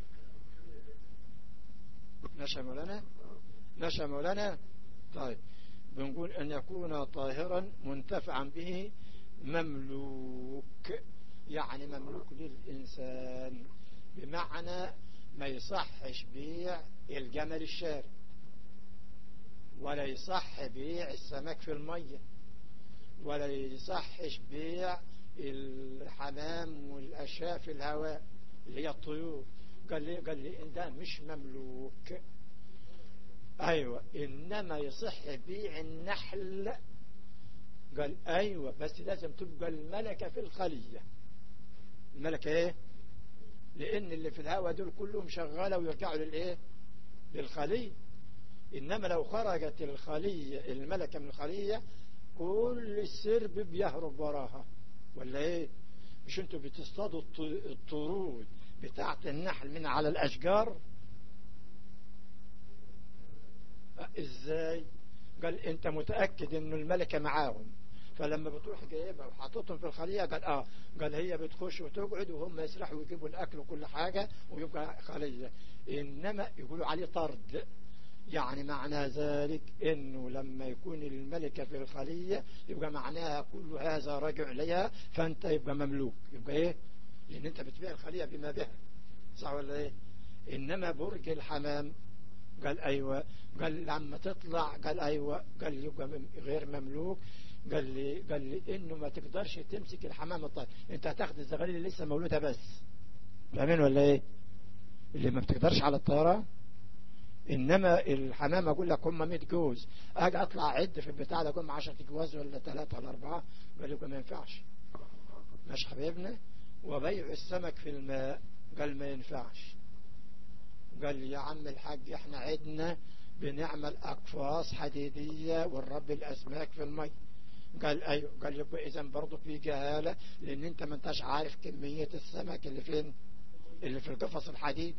ماشي يا مولانا ماشي يا مولانا طيب بنقول أن يكون طاهرا منتفعا به مملوك يعني مملوك للإنسان بمعنى ما يصحش بيع الجمل الشاري ولا يصح بيع السمك في المية ولا يصحش بيع الحمام والأشياء في الهواء اللي هي الطيور قال لي قال لي إن ده مش مملوك أيوة إنما يصح بيع النحل قال أيوة بس لازم تبقى الملكة في الخلية الملكة إيه لأن اللي في الهواء دول كلهم شغالة ويرجعوا للإيه للخلية إنما لو خرجت الخلية الملكة من الخلية كل السرب بيهرب وراها ولا إيه مش انتوا بتصطادوا الطرود بتاعة النحل من على الأشجار ازاي قال انت متأكد انه الملكة معاهم فلما بتروح جايبها وحاططهم في الخلية قال اه قال هي بتخش وتقعد وهم يسرحوا ويجيبوا الاكل وكل حاجة ويبقى خلية انما يقولوا عليه طرد يعني معنى ذلك انه لما يكون الملكة في الخلية يبقى معناها كل هذا راجع لها فانت يبقى مملوك يبقى ايه لان انت بتبيع الخلية بما بها صح ولا ايه انما برج الحمام قال ايوه قال لما تطلع قال ايوه قال يبقى غير مملوك قال لي قال لي انه ما تقدرش تمسك الحمام الطاير انت هتاخد الزغاليل اللي لسه مولوده بس فاهمين ولا ايه اللي ما بتقدرش على الطياره انما الحمام اقول لك هم 100 جوز اجي اطلع عد في البتاع ده هم 10 جواز ولا 3 ولا 4 قال يبقى ما ينفعش ماشي حبيبنا وبيع السمك في الماء قال ما ينفعش قال لي يا عم الحاج احنا عدنا بنعمل اقفاص حديدية ونربي الاسماك في المي قال ايوه قال يبقى اذا برضه في جهالة لان انت ما انتش عارف كمية السمك اللي فين اللي في القفص الحديدي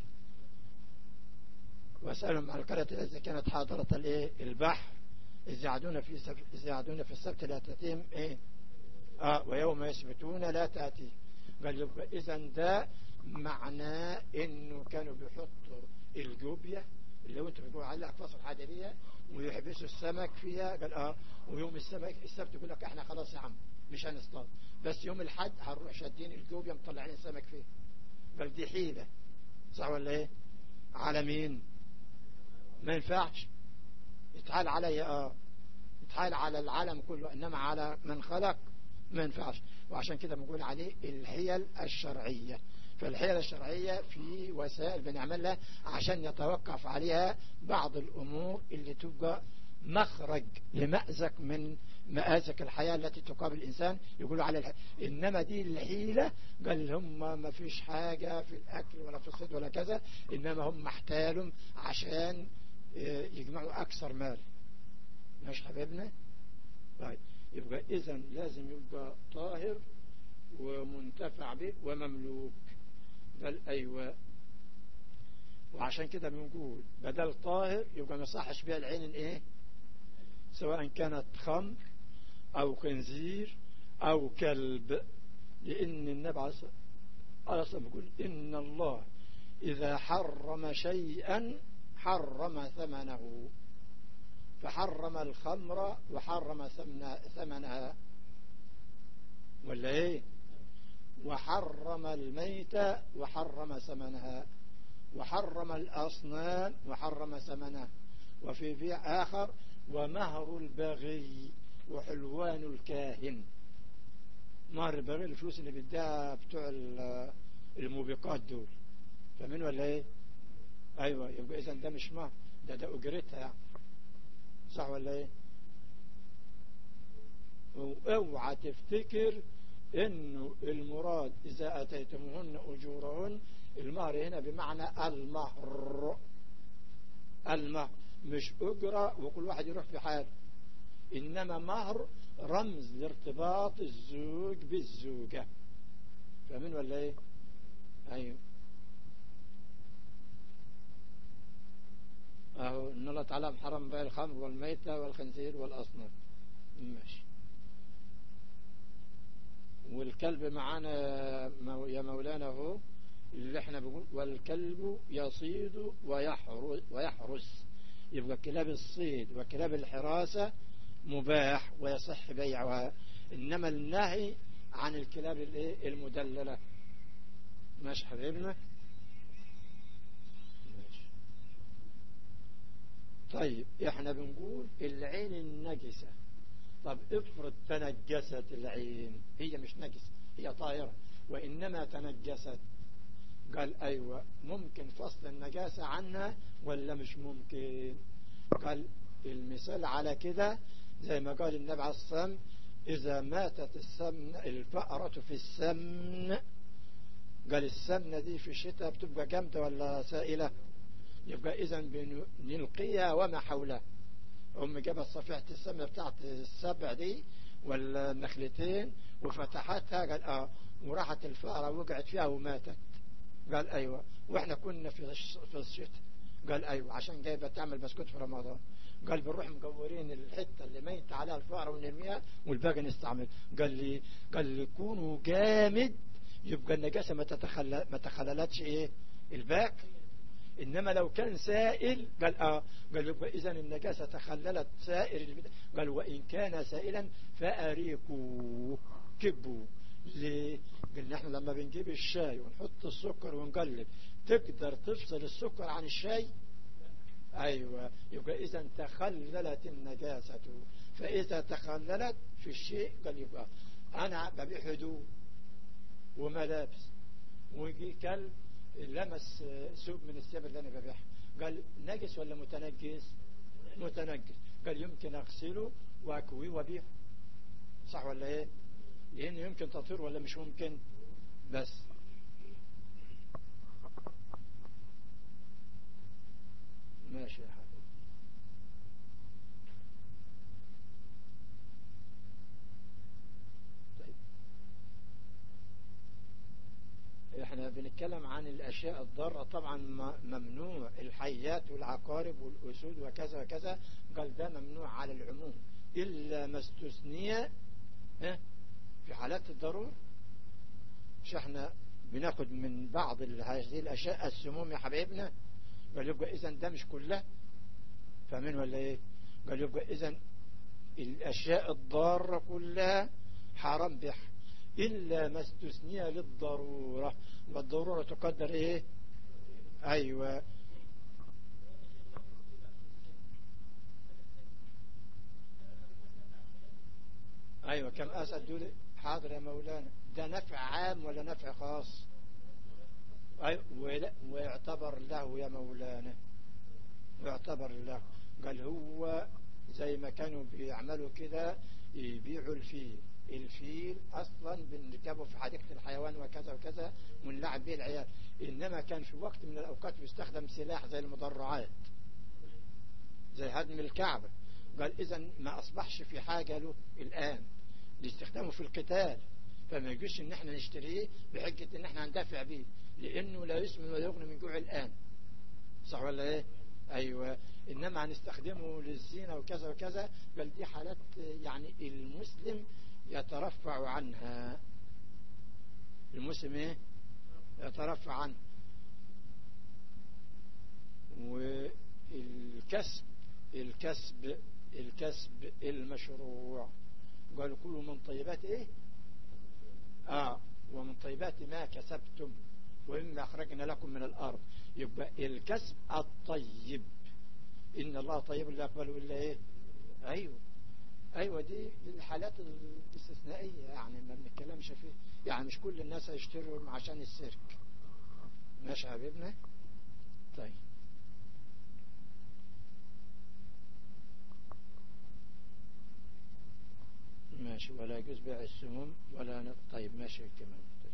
واسألهم عن القرية التي كانت حاضرة الايه البحر إذ يعدون في سبت إذ يعدون في السبت لا تأتيهم إيه آه ويوم يسبتون لا تأتي قال يبقى إذا ده معناه إنه كانوا بيحطوا الجوبية اللي هو انتوا بتقولوا عليها أقفاص الحديدية ويحبسوا السمك فيها قال اه ويوم السمك السبت يقول لك احنا خلاص يا عم مش هنصطاد بس يوم الحد هنروح شادين الجوبية مطلعين السمك فيه قال دي حيلة صح ولا ايه على مين ما ينفعش يتحال علي اه يتحال على العالم كله انما على من خلق ما ينفعش وعشان كده بنقول عليه الحيل الشرعية فالحيل الشرعية في وسائل بنعملها عشان يتوقف عليها بعض الأمور اللي تبقى مخرج لمأزك من مآزك الحياة التي تقابل الإنسان يقولوا على الحياة. إنما دي الحيلة قال هم ما فيش حاجة في الأكل ولا في الصيد ولا كذا إنما هم محتالهم عشان يجمعوا أكثر مال ماشي حبيبنا طيب يبقى إذا لازم يبقى طاهر ومنتفع به ومملوك قال أيوة وعشان كده بنقول بدل طاهر يبقى ما صحش بها العين الايه سواء كانت خمر او خنزير او كلب لان النبي عليه الصلاه والسلام بيقول ان الله اذا حرم شيئا حرم ثمنه فحرم الخمر وحرم ثمنها ولا ايه وحرم الميت وحرم ثمنها وحرم الأصنام وحرم ثمنها وفي بيع آخر ومهر البغي وحلوان الكاهن مهر البغي الفلوس اللي بيديها بتوع الموبقات دول فاهمين ولا ايه ايوه يبقى اذا ده مش مهر ده ده اجرتها يعني صح ولا ايه واوعى تفتكر انه المراد اذا اتيتموهن اجورهن المهر هنا بمعنى المهر المهر مش اجرة وكل واحد يروح في حاله انما مهر رمز لارتباط الزوج بالزوجة فاهمين ولا ايه ايوه اهو ان الله تعالى حرم بيع الخمر والميتة والخنزير والاصنام ماشي والكلب معانا يا مولانا اهو اللي احنا بنقول والكلب يصيد ويحرس, ويحرس يبقى كلاب الصيد وكلاب الحراسة مباح ويصح بيعها إنما النهي عن الكلاب المدللة ماشي حبيبنا ماشي طيب احنا بنقول العين النجسة طب افرض تنجست العين هي مش نجسة هي طاهرة وإنما تنجست قال أيوة ممكن فصل النجاسة عنها ولا مش ممكن قال المثال على كده زي ما قال النبي عليه الصلاة إذا ماتت السمن الفأرة في السمن قال السمنة دي في الشتاء بتبقى جامدة ولا سائلة يبقى إذا بنلقيها وما حولها أم جابت صفيحة السمنة بتاعت السبع دي ولا النخلتين وفتحتها قال آه وراحت الفأرة وقعت فيها وماتت قال أيوة وإحنا كنا في في الشتاء قال أيوة عشان جايبة تعمل بسكوت في رمضان قال بنروح مقورين الحتة اللي ميت عليها الفأرة ونرميها والباقي نستعمل قال لي قال لي كونوا جامد يبقى النجاسة ما تتخلل ما تخللتش ايه الباقي انما لو كان سائل قال اه قال يبقى اذا النجاسة تخللت سائر البدع قال وان كان سائلا فاريكوا كبوا ليه قلنا احنا لما بنجيب الشاي ونحط السكر ونقلب تقدر تفصل السكر عن الشاي ايوه يبقى اذا تخللت النجاسة فاذا تخللت في الشيء قال يبقى انا ببيع هدوم وملابس ويجي كلب لمس سوق من الثياب اللي انا ببيعها قال نجس ولا متنجس متنجس قال يمكن اغسله واكويه وابيعه صح ولا ايه لان يمكن تطهير ولا مش ممكن بس ماشي يا حبيبي طيب احنا بنتكلم عن الاشياء الضارة طبعا ممنوع الحيات والعقارب والاسود وكذا وكذا قال ده ممنوع على العموم الا ما استثني في حالات الضرورة مش احنا بناخد من بعض هذه الاشياء السموم يا حبايبنا قال يبقى اذا ده مش كلها فاهمين ولا ايه قال يبقى اذا الاشياء الضارة كلها حرام بها الا ما استثني للضرورة والضرورة تقدر ايه ايوه ايوه كم اسد دول حاضر يا مولانا ده نفع عام ولا نفع خاص أيوة ويعتبر له يا مولانا ويعتبر له قال هو زي ما كانوا بيعملوا كده يبيعوا الفيل الفيل اصلا بنركبه في حديقة الحيوان وكذا وكذا ونلعب به العيال انما كان في وقت من الاوقات بيستخدم سلاح زي المدرعات زي هدم الكعبة قال اذا ما اصبحش في حاجة له الان لاستخدامه في القتال فما يجوش ان احنا نشتريه بحجة ان احنا هندافع به لانه لا يسمن ولا يغني من جوع الان صح ولا ايه ايوه انما هنستخدمه للزينة وكذا وكذا بل دي حالات يعني المسلم يترفع عنها المسلم ايه يترفع عنه والكسب الكسب الكسب المشروع قالوا كلوا من طيبات ايه اه ومن طيبات ما كسبتم وإما أخرجنا لكم من الأرض يبقى الكسب الطيب إن الله طيب لا يقبل إلا إيه أيوه أيوة دي الحالات الاستثنائية يعني ما بنتكلمش فيه يعني مش كل الناس هيشتروا عشان السيرك ماشي يا حبيبنا طيب ماشي ولا يجوز بيع السموم ولا ن... طيب ماشي كمان طيب.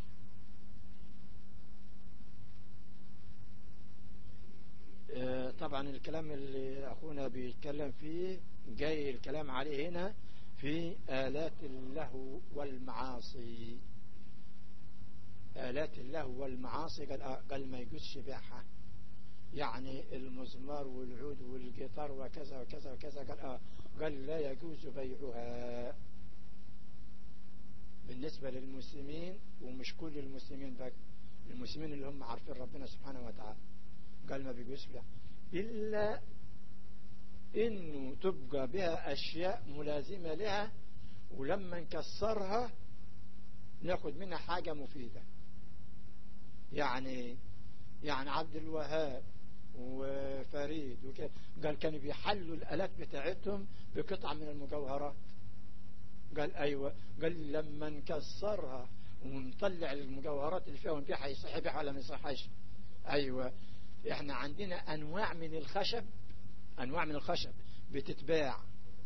آه طبعا الكلام اللي أخونا بيتكلم فيه جاي الكلام عليه هنا في آلات اللهو والمعاصي آلات الله والمعاصي قال, آه قال ما يجوزش بيعها يعني المزمار والعود والجيتار وكذا وكذا وكذا قال, آه قال لا يجوز بيعها بالنسبة للمسلمين ومش كل المسلمين بقى المسلمين اللي هم عارفين ربنا سبحانه وتعالى قال ما بيجوز بيع إلا إنه تبقى بها أشياء ملازمة لها ولما نكسرها ناخد منها حاجة مفيدة يعني يعني عبد الوهاب وفريد وكده قال كانوا بيحلوا الآلات بتاعتهم بقطعة من المجوهرات قال أيوة قال لما نكسرها ونطلع المجوهرات اللي فيها ونبيعها يصح بيعها ولا ما يصحش أيوة احنا عندنا أنواع من الخشب أنواع من الخشب بتتباع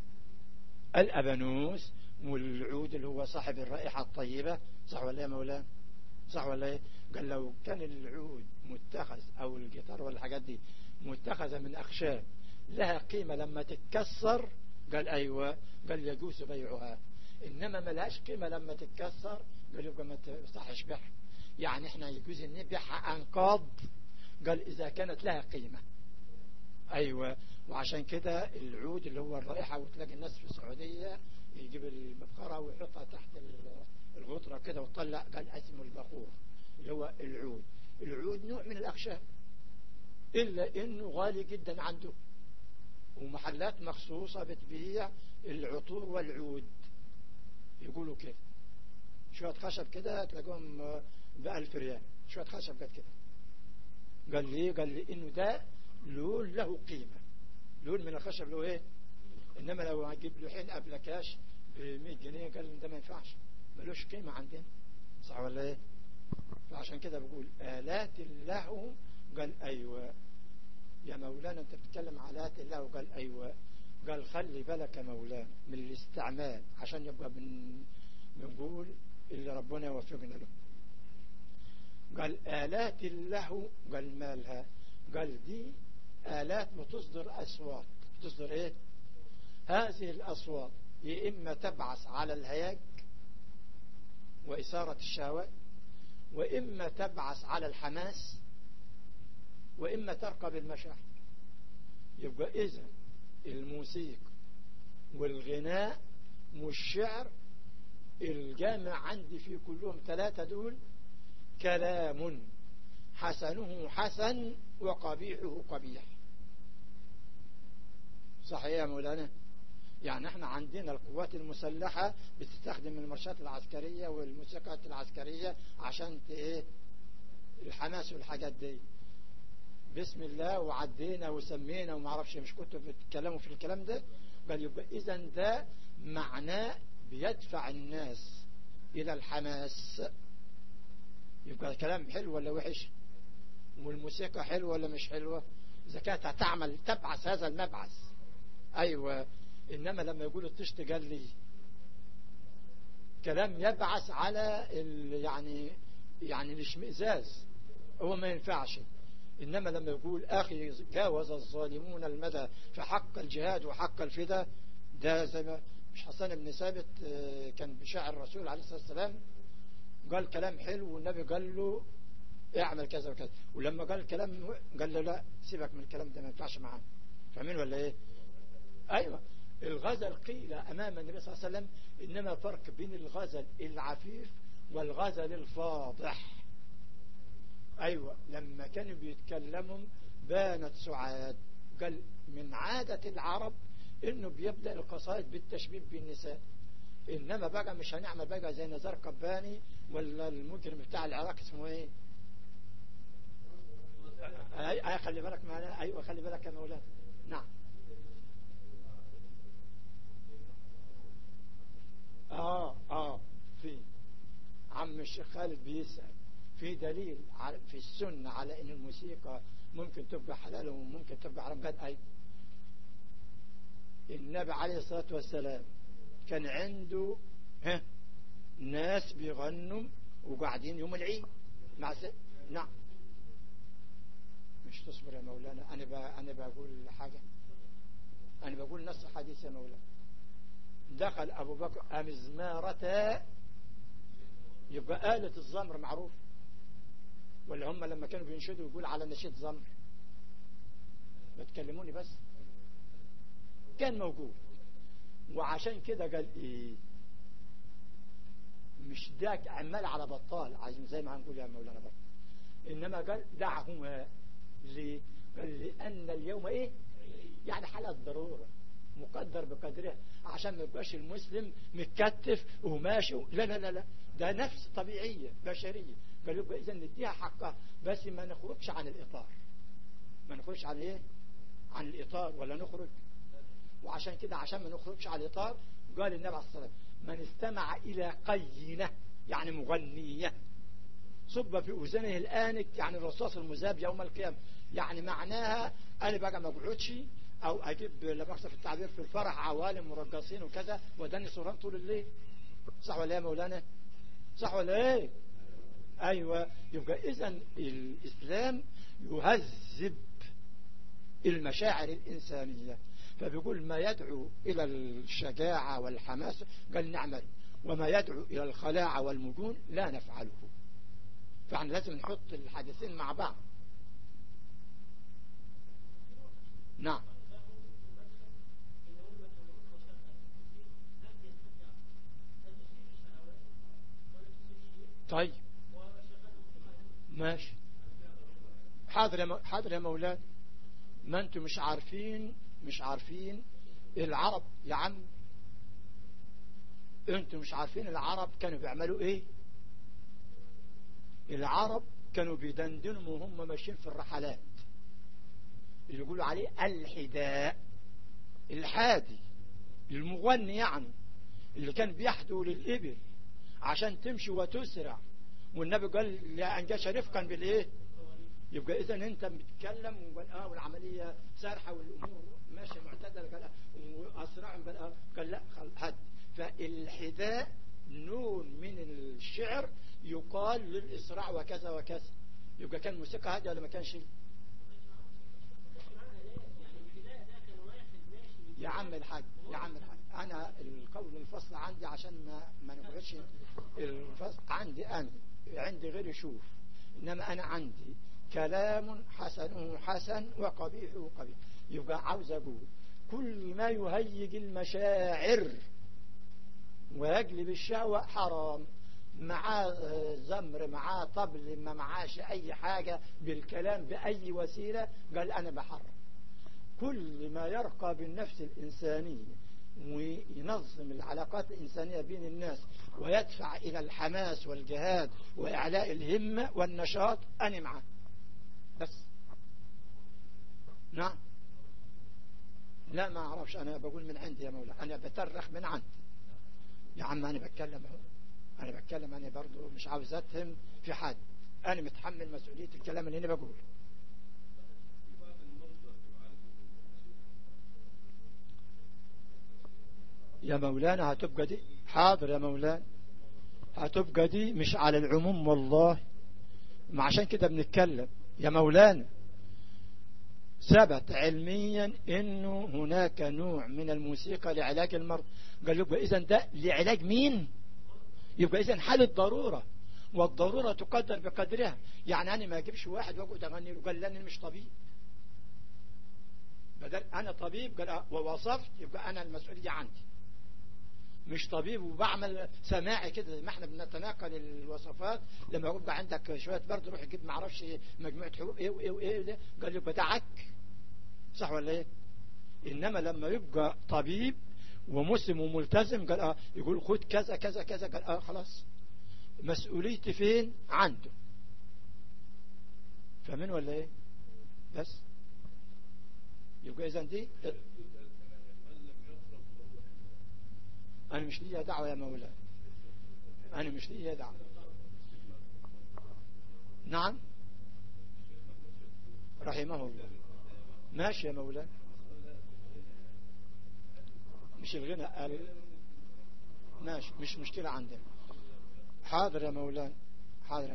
الأبانوس والعود اللي هو صاحب الرائحة الطيبة صح ولا يا مولانا صح ولا ايه قال لو كان العود متخذ او الجيتار ولا الحاجات دي متخذة من اخشاب لها قيمة لما تتكسر قال ايوه قال يجوز بيعها انما ما لهاش قيمة لما تتكسر قال يبقى ما تصحش بيعها يعني احنا يجوز نبيعها انقاض قال اذا كانت لها قيمة ايوه وعشان كده العود اللي هو الرائحة وتلاقي الناس في السعودية يجيب المبخرة ويحطها تحت الغطرة كده وطلع قال اسمه البخور اللي هو العود العود نوع من الأخشاب إلا إنه غالي جدا عنده ومحلات مخصوصة بتبيع العطور والعود يقولوا كده شوية خشب كده تلاقوهم بألف ريال شوية خشب قد كده قال لي قال لي إنه ده لون له قيمة لون من الخشب له إيه إنما لو هجيب له حين قبل كاش ب 100 جنيه قال ده ما ينفعش ملوش قيمة عندنا صح ولا ايه فعشان كده بقول آلات اللهو قال أيوة يا مولانا أنت بتتكلم على آلات اللهو قال أيوة قال خلي بالك يا مولانا من الاستعمال عشان يبقى بن بنقول اللي ربنا يوفقنا له قال آلات اللهو قال مالها قال دي آلات بتصدر أصوات بتصدر إيه هذه الأصوات يا إما تبعث على الهياج وإثارة الشهوات وإما تبعث على الحماس وإما ترقى بالمشاعر يبقى إذا الموسيقى والغناء والشعر الجامع عندي في كلهم ثلاثة دول كلام حسنه حسن وقبيحه قبيح صحيح يا مولانا يعني احنا عندنا القوات المسلحة بتستخدم المرشات العسكرية والموسيقات العسكرية عشان ايه الحماس والحاجات دي بسم الله وعدينا وسمينا وما اعرفش مش كنتوا بتتكلموا في الكلام ده قال يبقى اذا ده معناه بيدفع الناس الى الحماس يبقى الكلام حلو ولا وحش والموسيقى حلوة ولا مش حلوة اذا كانت هتعمل تبعث هذا المبعث ايوه إنما لما يقول الطشت قال لي كلام يبعث على يعني يعني الاشمئزاز هو ما ينفعش إنما لما يقول أخي جاوز الظالمون المدى في حق الجهاد وحق الفدا ده زي ما مش حسن بن ثابت كان بشاعر الرسول عليه الصلاة والسلام قال كلام حلو والنبي قال له اعمل كذا وكذا ولما قال كلام قال له لا سيبك من الكلام ده ما ينفعش معانا فاهمين ولا ايه ايوه الغزل قيل أمام النبي صلى الله عليه وسلم إنما فرق بين الغزل العفيف والغزل الفاضح أيوة لما كانوا بيتكلموا بانت سعاد قال من عادة العرب إنه بيبدأ القصائد بالتشبيب بالنساء إنما بقى مش هنعمل بقى زي نزار قباني ولا المجرم بتاع العراق اسمه إيه أي خلي بالك معنا أيوة خلي بالك يا مولانا نعم آه آه في عم الشيخ خالد بيسأل في دليل في السنة على ان الموسيقى ممكن تبقى حلال وممكن تبقى حرام قال اي النبي عليه الصلاة والسلام كان عنده ها ناس بيغنوا وقاعدين يوم العيد مع س... نعم مش تصبر يا مولانا انا ب... انا بقول حاجة انا بقول نص حديث يا مولانا دخل أبو بكر أمزمارة يبقى آلة الزمر معروف ولا هم لما كانوا بينشدوا يقول على نشيد زمر بتكلموني بس كان موجود وعشان كده قال ايه مش داك عمال على بطال عايزين زي ما هنقول يا مولانا بطال انما قال دعهما ليه قال لان اليوم ايه يعني حالة ضرورة مقدر بقدرها عشان ما يبقاش المسلم متكتف وماشي لا لا لا لا ده نفس طبيعية بشرية قال يبقى اذا نديها حقها بس ما نخرجش عن الاطار ما نخرجش عن ايه عن الاطار ولا نخرج وعشان كده عشان ما نخرجش عن الاطار قال النبي عليه الصلاه والسلام من استمع الى قينه يعني مغنيه صب في اذنه الانك يعني الرصاص المذاب يوم القيامه يعني معناها انا بقى ما اقعدش او اجيب لا في التعبير في الفرح عوالم مرقصين وكذا وداني سهران طول الليل صح ولا يا مولانا صح ولا ايه ايوه يبقى اذا الاسلام يهذب المشاعر الانسانيه فبيقول ما يدعو الى الشجاعه والحماس قال نعمل وما يدعو الى الخلاعه والمجون لا نفعله فاحنا لازم نحط الحديثين مع بعض نعم طيب ماشي حاضر يا مو... حاضر يا مولانا ما انتم مش عارفين مش عارفين العرب يا عم انتم مش عارفين العرب كانوا بيعملوا ايه العرب كانوا بيدندنوا وهم ماشيين في الرحلات اللي يقولوا عليه الحداء الحادي المغني يعني اللي كان بيحدو للإبل عشان تمشي وتسرع والنبي قال لا أنجاش رفقا بالإيه يبقى إذا أنت بتتكلم وقال آه والعملية سارحة والأمور ماشية معتدلة قال آه وأسرع قال آه قال لا هد فالحداء نون من الشعر يقال للإسراع وكذا وكذا يبقى كان موسيقى هادية ولا ما كانش يا عم الحاج يا عم الحاج انا القول الفصل عندي عشان ما ما نبغيش الفصل عندي انا عندي غير يشوف انما انا عندي كلام حسنه حسن وقبيحه قبيح يبقى عاوز اقول كل ما يهيج المشاعر ويجلب الشهوة حرام معاه زمر معاه طبل ما معاش اي حاجة بالكلام باي وسيلة قال انا بحرم كل ما يرقى بالنفس الإنسانية وينظم العلاقات الإنسانية بين الناس ويدفع إلى الحماس والجهاد وإعلاء الهمة والنشاط أنا معه بس نعم لا ما أعرفش أنا بقول من عندي يا مولا أنا بترخ من عندي يا عم أنا بتكلم اهو أنا بتكلم أنا برضو مش عاوز أتهم في حد أنا متحمل مسؤولية الكلام اللي أنا بقوله يا مولانا هتبقى دي حاضر يا مولانا هتبقى دي مش على العموم والله ما عشان كده بنتكلم يا مولانا ثبت علميا انه هناك نوع من الموسيقى لعلاج المرض قال يبقى اذا ده لعلاج مين يبقى اذا حالة ضرورة والضرورة تقدر بقدرها يعني انا ما اجيبش واحد واقعد اغني له قال لاني مش طبيب بدل انا طبيب قال ووصفت يبقى انا المسؤولية عندي مش طبيب وبعمل سماعي كده زي ما احنا بنتناقل الوصفات لما يبقى عندك شويه برد روح جيب ما اعرفش مجموعه حبوب ايه وايه وايه ده قال يبقى ده عك صح ولا ايه انما لما يبقى طبيب ومسلم وملتزم قال اه يقول خد كذا كذا كذا قال اه خلاص مسؤوليتي فين عنده فاهمين ولا ايه بس يبقى اذا دي أنا مش ليا دعوة يا مولاي أنا مش ليا دعوة نعم رحمه الله ماشي يا مولاي مش الغنى قال ماشي مش مشكلة عندنا حاضر يا مولانا حاضر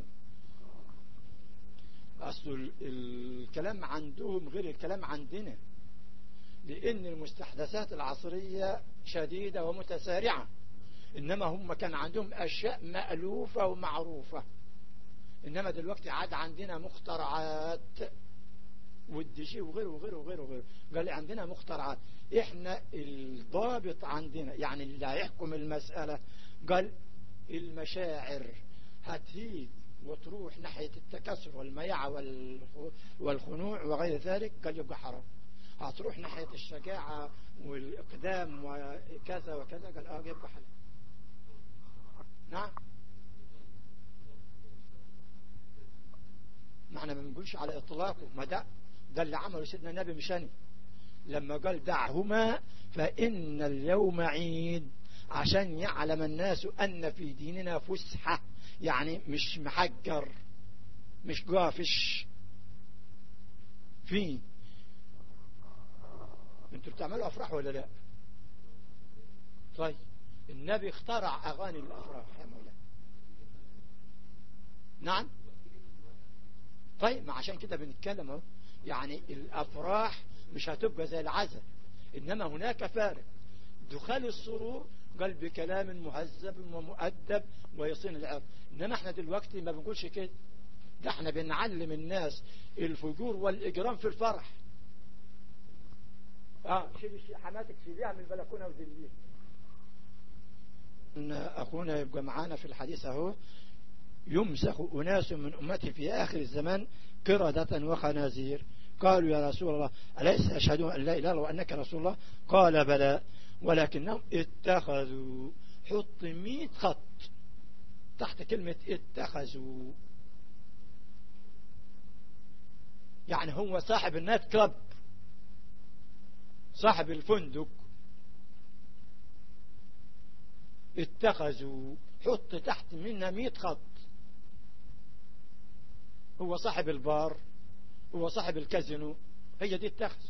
أصل الكلام عندهم غير الكلام عندنا لأن المستحدثات العصرية شديدة ومتسارعة إنما هم كان عندهم أشياء مألوفة ومعروفة إنما دلوقتي عاد عندنا مخترعات والدي وغيره وغيره وغيره وغيره قال لي عندنا مخترعات احنا الضابط عندنا يعني اللي هيحكم المسألة قال المشاعر هتهيج وتروح ناحية التكسر والميعة والخنوع وغير ذلك قال يبقى حرام هتروح ناحية الشجاعة والإقدام وكذا وكذا قال اه يبقى حلال نعم ما احنا ما بنقولش على اطلاقه ما ده ده اللي عمله سيدنا النبي مشاني لما قال دعهما فإن اليوم عيد عشان يعلم الناس أن في ديننا فسحة يعني مش محجر مش قافش في انتوا بتعملوا أفراح ولا لا طيب النبي اخترع أغاني الأفراح يا مولانا نعم طيب ما عشان كده بنتكلم اهو يعني الأفراح مش هتبقى زي العزل إنما هناك فارق دخال السرور قال بكلام مهذب ومؤدب ويصين العرض إنما احنا دلوقتي ما بنقولش كده ده احنا بنعلم الناس الفجور والإجرام في الفرح اه شيل حماتك شيليها من البلكونة وذليها أخونا يبقى معانا في الحديث اهو يمسخ أناس من أمتي في آخر الزمان قردة وخنازير قالوا يا رسول الله أليس أشهدون أن لا إله إلا الله وأنك رسول الله قال بلى ولكنهم اتخذوا حط مئة خط تحت كلمة اتخذوا يعني هو صاحب النايت كلاب صاحب الفندق اتخذوا حط تحت منا مئة خط هو صاحب البار هو صاحب الكازينو هي دي اتخذوا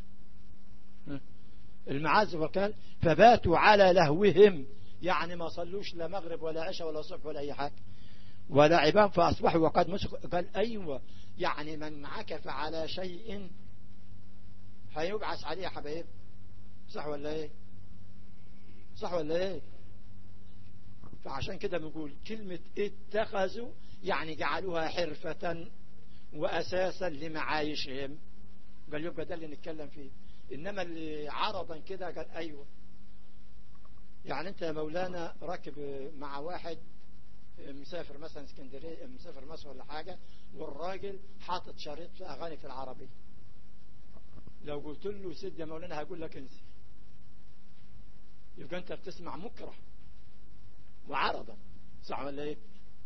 المعازف والكلام فباتوا على لهوهم يعني ما صلوش لا مغرب ولا عشاء ولا صبح ولا أي حاجة ولا عبان فأصبحوا وقد مسكوا قال أيوة يعني من عكف على شيء هيبعث عليه يا حبايب صح ولا ايه صح ولا ايه فعشان كده بنقول كلمة اتخذوا يعني جعلوها حرفة وأساسا لمعايشهم قال يبقى ده اللي نتكلم فيه إنما اللي عرضا كده قال أيوة يعني أنت يا مولانا راكب مع واحد مسافر مثلا اسكندرية مسافر مصر ولا حاجة والراجل حاطط شريط في أغاني في العربي لو قلت له سيد يا مولانا هقول لك انسي يبقى أنت بتسمع مكره وعرضا صح ولا ايه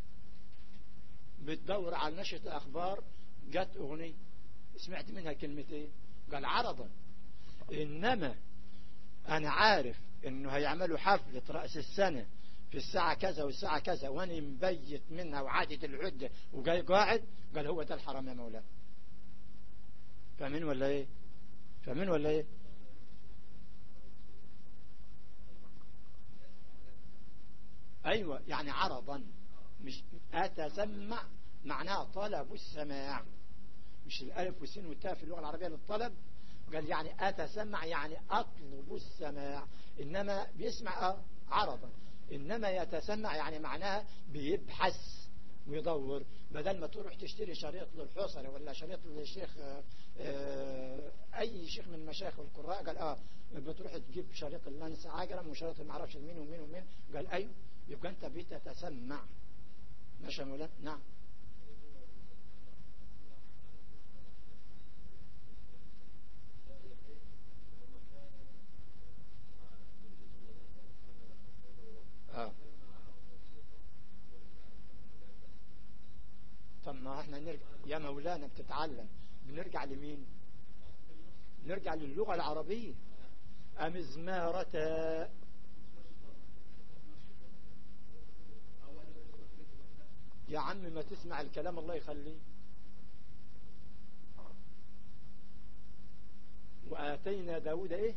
بتدور على نشرة أخبار جت أغنية سمعت منها كلمتين قال عرضا إنما أنا عارف إنه هيعملوا حفلة رأس السنة في الساعة كذا والساعة كذا وأنا مبيت منها وعادة العدة وجاي قاعد قال هو ده الحرام يا مولانا فاهمين ولا إيه فاهمين ولا إيه أيوة يعني عرضا مش أتسمع معناها طلب السماع مش الألف والسين والتاء في اللغة العربية للطلب قال يعني أتسمع يعني أطلب السماع إنما بيسمع عرضا إنما يتسمع يعني معناها بيبحث ويدور بدل ما تروح تشتري شريط للحصري ولا شريط للشيخ أي شيخ من مشايخ القراء قال آه بتروح تجيب شريط اللانس عجرم وشريط ما اعرفش مين ومين ومين قال أيوه يبقى أنت بتتسمع ماشي يا مولانا نعم آه. طب ما احنا نرجع يا مولانا بتتعلم بنرجع لمين نرجع للغة العربية أمزمارة يا عم ما تسمع الكلام الله يخليه وآتينا داود ايه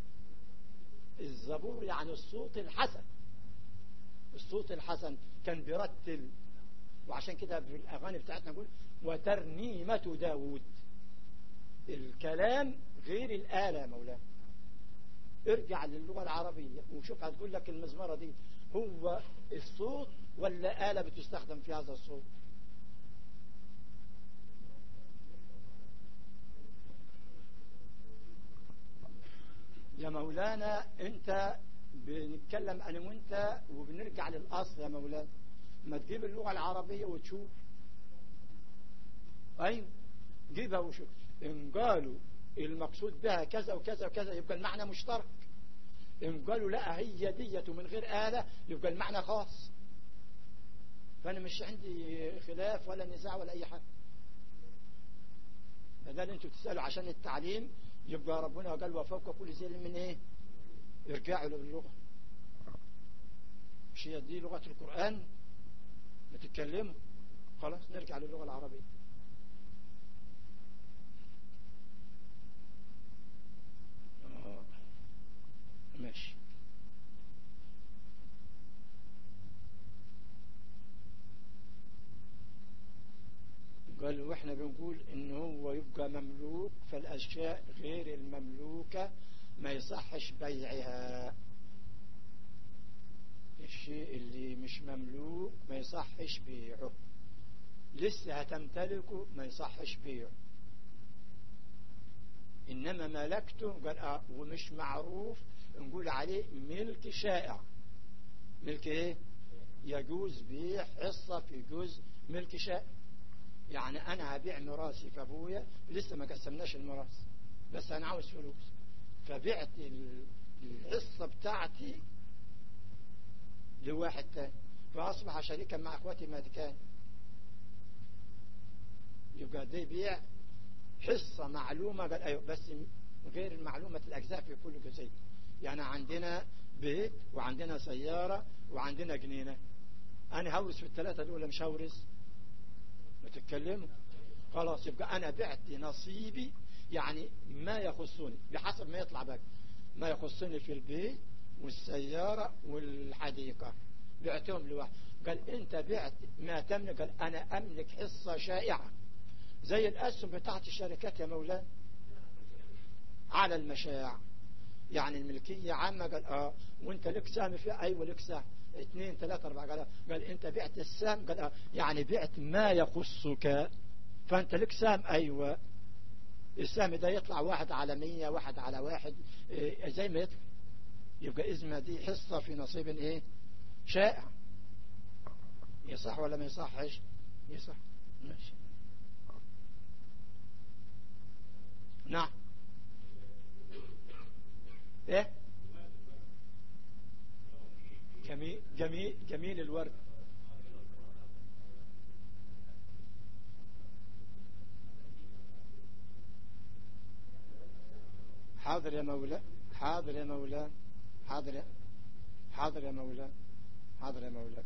الزبور يعني الصوت الحسن الصوت الحسن كان بيرتل وعشان كده في الأغاني بتاعتنا نقول وترنيمة داود الكلام غير الآلة يا مولانا ارجع للغة العربية وشوف هتقول لك المزمرة دي هو الصوت ولا آلة بتستخدم في هذا الصوت يا مولانا انت بنتكلم انا وانت وبنرجع للاصل يا مولانا ما تجيب اللغة العربية وتشوف ايوه جيبها وشوف ان قالوا المقصود بها كذا وكذا وكذا يبقى المعنى مشترك ان قالوا لا هي دية من غير آلة يبقى المعنى خاص فانا مش عندي خلاف ولا نزاع ولا اي حاجة فده اللي انتوا تسألوا عشان التعليم يبقى ربنا قال وفوق كل ذي من ايه ارجعوا للغة مش هي دي لغة القرآن بتتكلموا خلاص نرجع للغة العربية آه. ماشي قال واحنا بنقول ان هو يبقى مملوك فالاشياء غير المملوكة ما يصحش بيعها الشيء اللي مش مملوك ما يصحش بيعه لسه هتمتلكه ما يصحش بيعه إنما ملكته قال آه ومش معروف نقول عليه ملك شائع ملك ايه يجوز بيع حصة في جزء ملك شائع يعني أنا هبيع مراسي في أبويا لسه ما قسمناش المراس بس أنا عاوز فلوس فبعت الحصة بتاعتي لواحد تاني فأصبح شريكا مع أخواتي ما كان يبقى ده بيع حصة معلومة قال أيوة بس غير معلومة الأجزاء في كل جزء يعني عندنا بيت وعندنا سيارة وعندنا جنينة أنا هورس في الثلاثة دول مش هورس بتتكلموا خلاص يبقى أنا بعت نصيبي يعني ما يخصني بحسب ما يطلع بك ما يخصني في البيت والسيارة والحديقة بعتهم لواحد قال انت بعت ما تملك قال انا املك حصة شائعة زي الاسهم بتاعت الشركات يا مولانا على المشاع يعني الملكية عامة قال اه وانت لك سهم فيها ايوه لك سهم اثنين ثلاثة اربعة قال قال انت بعت السهم قال اه يعني بعت ما يخصك فانت لك سهم ايوه السهم ده يطلع واحد على مية واحد على واحد إيه زي ما يطلع يبقى إذن دي حصة في نصيب إيه شائع يصح ولا ما يصحش يصح ماشي نعم ايه جميل جميل جميل الورد حاضر يا مولا حاضر يا مولا حاضر يا حاضر يا مولا حاضر يا مولا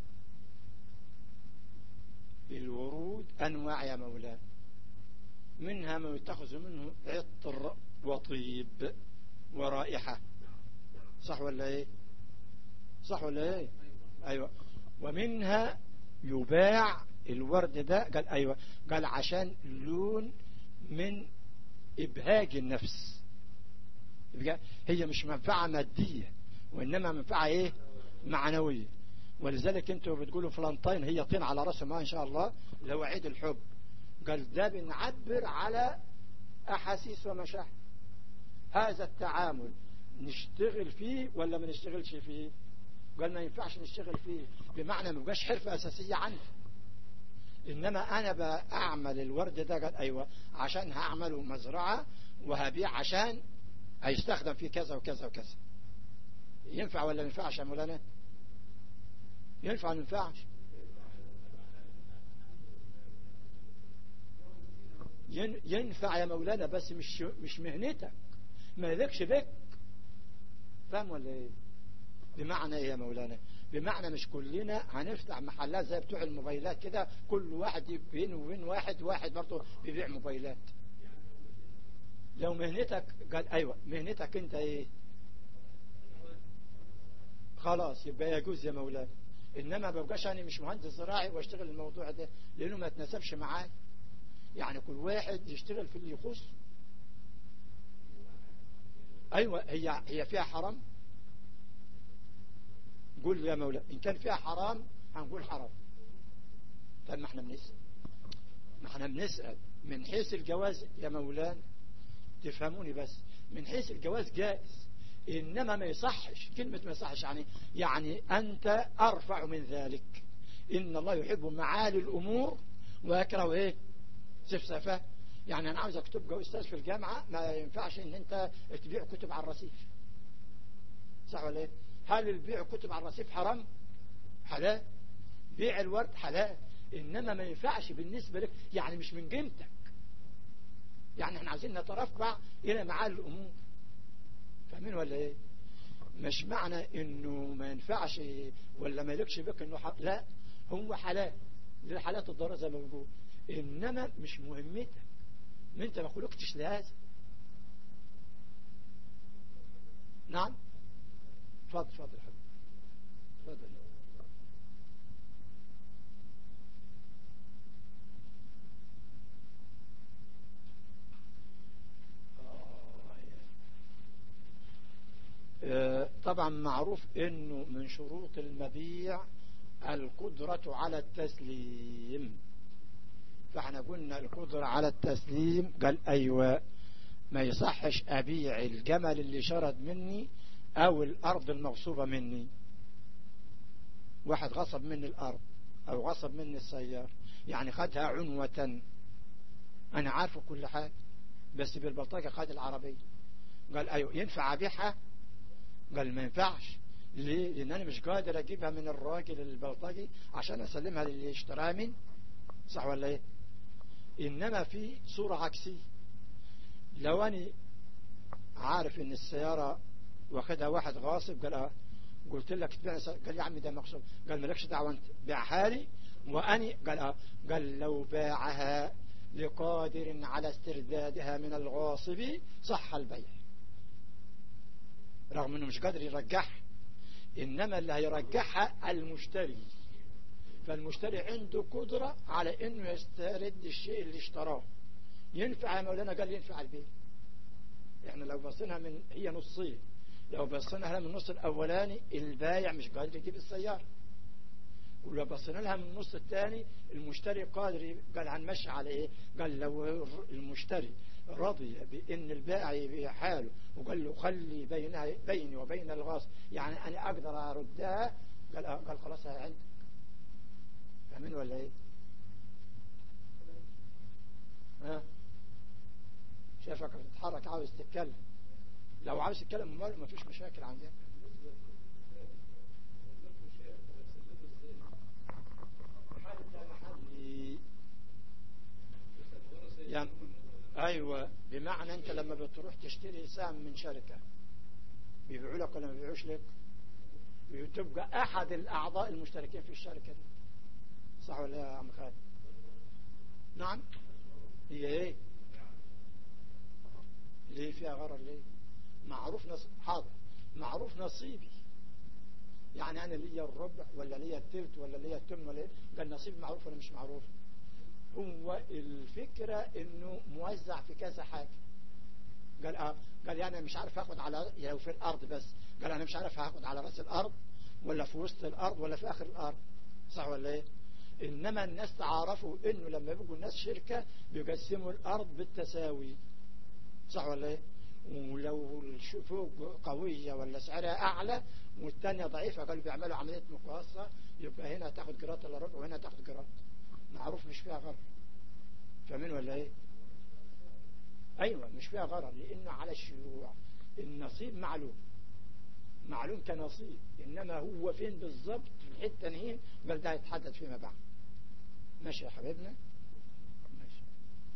الورود أنواع يا مولا منها ما يتخذ منه عطر وطيب ورائحة صح ولا ايه صح ولا ايه ايوه ومنها يباع الورد ده قال ايوه قال عشان لون من ابهاج النفس هي مش منفعة مادية وإنما منفعة إيه معنوية ولذلك انتوا بتقولوا فلانتين هي طين على رأس ما إن شاء الله اللي هو عيد الحب قال ده بنعبر على أحاسيس ومشاعر هذا التعامل نشتغل فيه ولا ما نشتغلش فيه قال ما ينفعش نشتغل فيه بمعنى ما يبقاش حرفة أساسية عندي إنما أنا بأعمل الورد ده قال أيوة عشان هعمله مزرعة وهبيع عشان هيستخدم فيه كذا وكذا وكذا ينفع ولا ما ينفعش يا مولانا ينفع ولا ما ينفعش ينفع يا مولانا بس مش مش مهنتك ما يلكش بك فاهم ولا ايه بمعنى ايه يا مولانا بمعنى مش كلنا هنفتح محلات زي بتوع الموبايلات كده كل واحد بينه وبين واحد واحد برضه بيبيع موبايلات لو مهنتك قال ايوه مهنتك انت ايه خلاص يبقى يجوز يا مولانا انما ببقاش انا مش مهندس زراعي واشتغل الموضوع ده لانه ما يتناسبش معاي يعني كل واحد يشتغل في اللي يخص ايوه هي هي فيها حرام قول يا مولانا ان كان فيها حرام هنقول حرام طيب ما احنا بنسأل ما احنا بنسأل من حيث الجواز يا مولانا تفهموني بس من حيث الجواز جائز إنما ما يصحش كلمة ما يصحش يعني يعني أنت أرفع من ذلك إن الله يحب معالي الأمور ويكره إيه سفسفة يعني أنا عاوزك تبقى أستاذ في الجامعة ما ينفعش إن أنت تبيع كتب على الرصيف صح ولا إيه هل البيع كتب على الرصيف حرام حلال بيع الورد حلال إنما ما ينفعش بالنسبة لك يعني مش من قيمتك يعني احنا عايزين نترفع إلى معالي الأمور فاهمين ولا إيه مش معنى إنه ما ينفعش ولا ما يلكش بك إنه حق. لا هو حلال للحالات الضارة زي ما بنقول إنما مش مهمتك ما أنت ما خلقتش لهذا نعم اتفضل اتفضل حبيبي اتفضل طبعا معروف انه من شروط المبيع القدرة على التسليم فاحنا قلنا القدرة على التسليم قال ايوه ما يصحش ابيع الجمل اللي شرد مني او الارض المغصوبة مني واحد غصب مني الارض او غصب مني السيارة يعني خدها عنوة انا عارفه كل حاجة بس بالبلطجة خد العربية قال ايوه ينفع ابيعها قال ما ينفعش ليه لان انا مش قادر اجيبها من الراجل البلطجي عشان اسلمها للي اشتراها من صح ولا ايه انما في صورة عكسية لو انا عارف ان السيارة واخدها واحد غاصب قال اه قلت لك تبيع قال يا عمي ده مقصود قال مالكش دعوه انت بيعها لي واني قال اه قال لو باعها لقادر على استردادها من الغاصب صح البيع رغم انه مش قادر يرجعها انما اللي هيرجعها المشتري فالمشتري عنده قدرة على انه يسترد الشيء اللي اشتراه ينفع يا مولانا قال ينفع البيع احنا لو بصيناها من هي نصين لو بصينا لها من النص الاولاني البايع مش قادر يجيب السيارة ولو بصينا لها من النص الثاني المشتري قادر قال هنمشي على ايه قال لو المشتري رضي بان البائع يبيع حاله وقال له خلي بينها بيني وبين الغاصب يعني انا اقدر اردها قال قال خلاص هي عندك فاهمين ولا ايه ها شايفك بتتحرك عاوز تتكلم لو عاوز تتكلم ما فيش مشاكل عندنا يعني ايوه بمعنى انت لما بتروح تشتري سهم من شركة بيبيعوا لك ولا ما بيبيعوش لك تبقى احد الاعضاء المشتركين في الشركة دي صح ولا يا عم خالد نعم هي ايه ليه فيها غرر ليه معروف نص... حاضر معروف نصيبي يعني انا ليا الربع ولا ليا التلت ولا ليا التمن ولا ايه قال نصيب معروف ولا مش معروف هو الفكرة انه موزع في كذا حاجة قال اه قال يعني مش عارف هاخد على لو في الارض بس قال انا مش عارف هاخد على راس الارض ولا في وسط الارض ولا في اخر الارض صح ولا ايه انما الناس تعرفوا انه لما يبقوا الناس شركة بيقسموا الارض بالتساوي صح ولا ايه ولو فوق قوية ولا سعرها اعلى والثانية ضعيفة قالوا بيعملوا عملية مقاصة يبقى هنا تاخد جرات الا ربع وهنا تاخد جرات معروف مش فيها غرر فاهمين ولا ايه ايوه مش فيها غرر لانه على الشيوع النصيب معلوم معلوم كنصيب انما هو فين بالظبط في الحته نهين بل ده يتحدد فيما بعد ماشي يا حبيبنا ماشي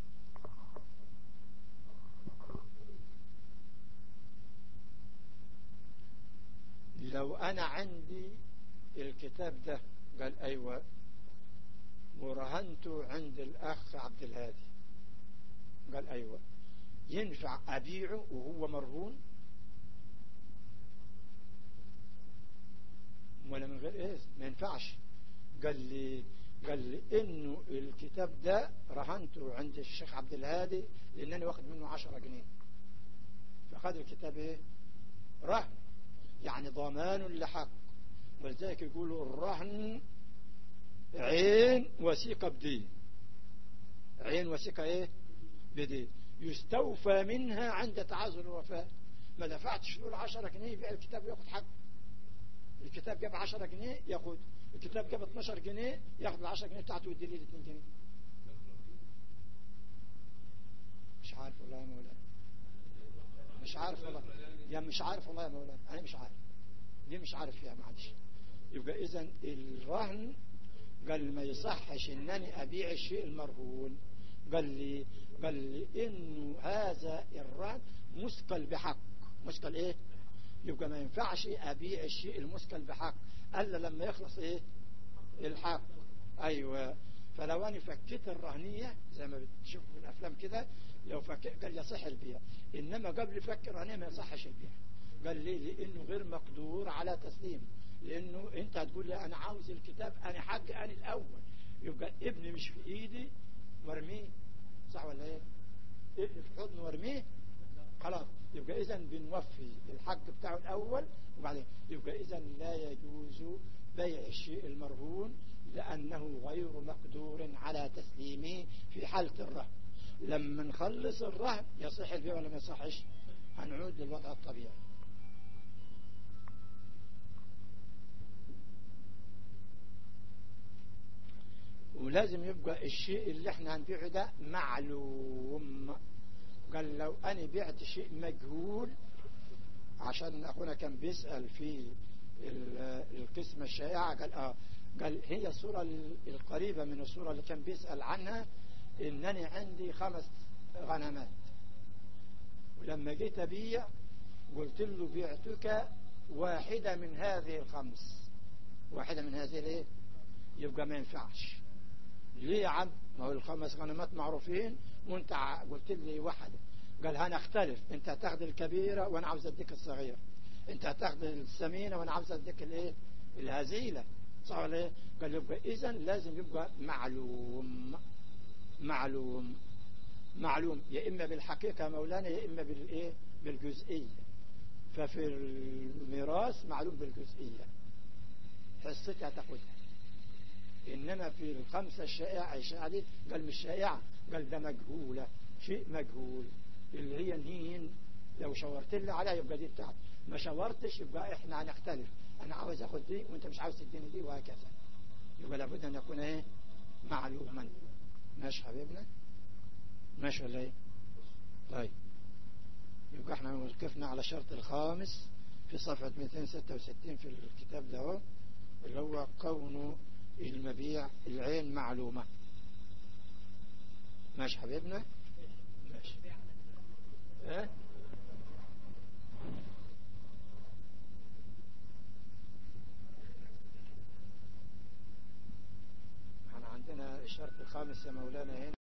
لو انا عندي الكتاب ده قال ايوه ورهنته عند الأخ عبد الهادي قال أيوة ينفع أبيعه وهو مرهون ولا من غير إيه ما ينفعش قال لي قال لي إنه الكتاب ده رهنته عند الشيخ عبد الهادي لأنني واخد منه عشرة جنيه فخد الكتاب إيه رهن يعني ضمان لحق ولذلك يقولوا الرهن عين وثيقة بدين عين وثيقة ايه بدين يستوفى منها عند تعازل الوفاة ما دفعتش له 10 جنيه يبيع الكتاب وياخد حقه الكتاب جاب 10 جنيه ياخد الكتاب جاب 12 جنيه ياخد ال 10 جنيه بتاعته ويدي لي ال 2 جنيه مش عارف والله يا مولانا مش عارف والله يا مش عارف والله يا مولانا انا مش عارف دي مش عارف فيها معلش يبقى اذا الرهن قال ما يصحش انني ابيع الشيء المرهون قال لي قال لي انه هذا الرهن مثقل بحق مثقل ايه يبقى ما ينفعش ابيع الشيء المثقل بحق الا لما يخلص ايه الحق ايوه فلو انا فكيت الرهنيه زي ما بتشوفوا في الافلام كده لو فك قال يصح البيع انما قبل فك الرهنيه ما يصحش البيع قال لي لانه غير مقدور على تسليم لانه انت هتقول لي انا عاوز الكتاب انا حق انا الاول يبقى ابني مش في ايدي وارميه صح ولا ايه ابني في حضن وارميه خلاص يبقى اذا بنوفي الحق بتاعه الاول وبعدين يبقى اذا لا يجوز بيع الشيء المرهون لانه غير مقدور على تسليمه في حالة الرهن لما نخلص الرهن يصح البيع ولا ما يصحش هنعود للوضع الطبيعي ولازم يبقى الشيء اللي احنا هنبيعه ده معلوم قال لو انا بعت شيء مجهول عشان اخونا كان بيسأل في القسمة الشائعة قال اه قال هي الصورة القريبة من الصورة اللي كان بيسأل عنها انني عندي خمس غنمات ولما جيت ابيع قلت له بعتك واحدة من هذه الخمس واحدة من هذه الايه يبقى ما ينفعش ليه يا عم ما هو الخمس غنمات معروفين وانت قلت لي واحدة قال هنختلف انت هتاخد الكبيرة وانا عاوز اديك الصغيرة انت هتاخد السمينة وانا عاوز اديك الايه الهزيلة صح ولا ايه قال يبقى اذا لازم يبقى معلوم معلوم معلوم يا اما بالحقيقة يا مولانا يا اما بالايه بالجزئية ففي الميراث معلوم بالجزئية حصتها تاخدها إنما في الخمسة الشائعة الشائعة دي قال مش شائعة قال ده مجهولة شيء مجهول اللي هي نين لو شاورت لي عليها يبقى دي بتاعتي ما شاورتش يبقى احنا هنختلف انا عاوز اخد دي وانت مش عاوز تديني دي وهكذا يبقى لابد ان يكون ايه معلوما ماشي حبيبنا ماشي ولا ايه طيب يبقى احنا وقفنا على الشرط الخامس في صفحة 266 في الكتاب ده هو اللي هو كون المبيع العين معلومة ماشي حبيبنا ماشي اه احنا عندنا الشرط الخامس يا مولانا هنا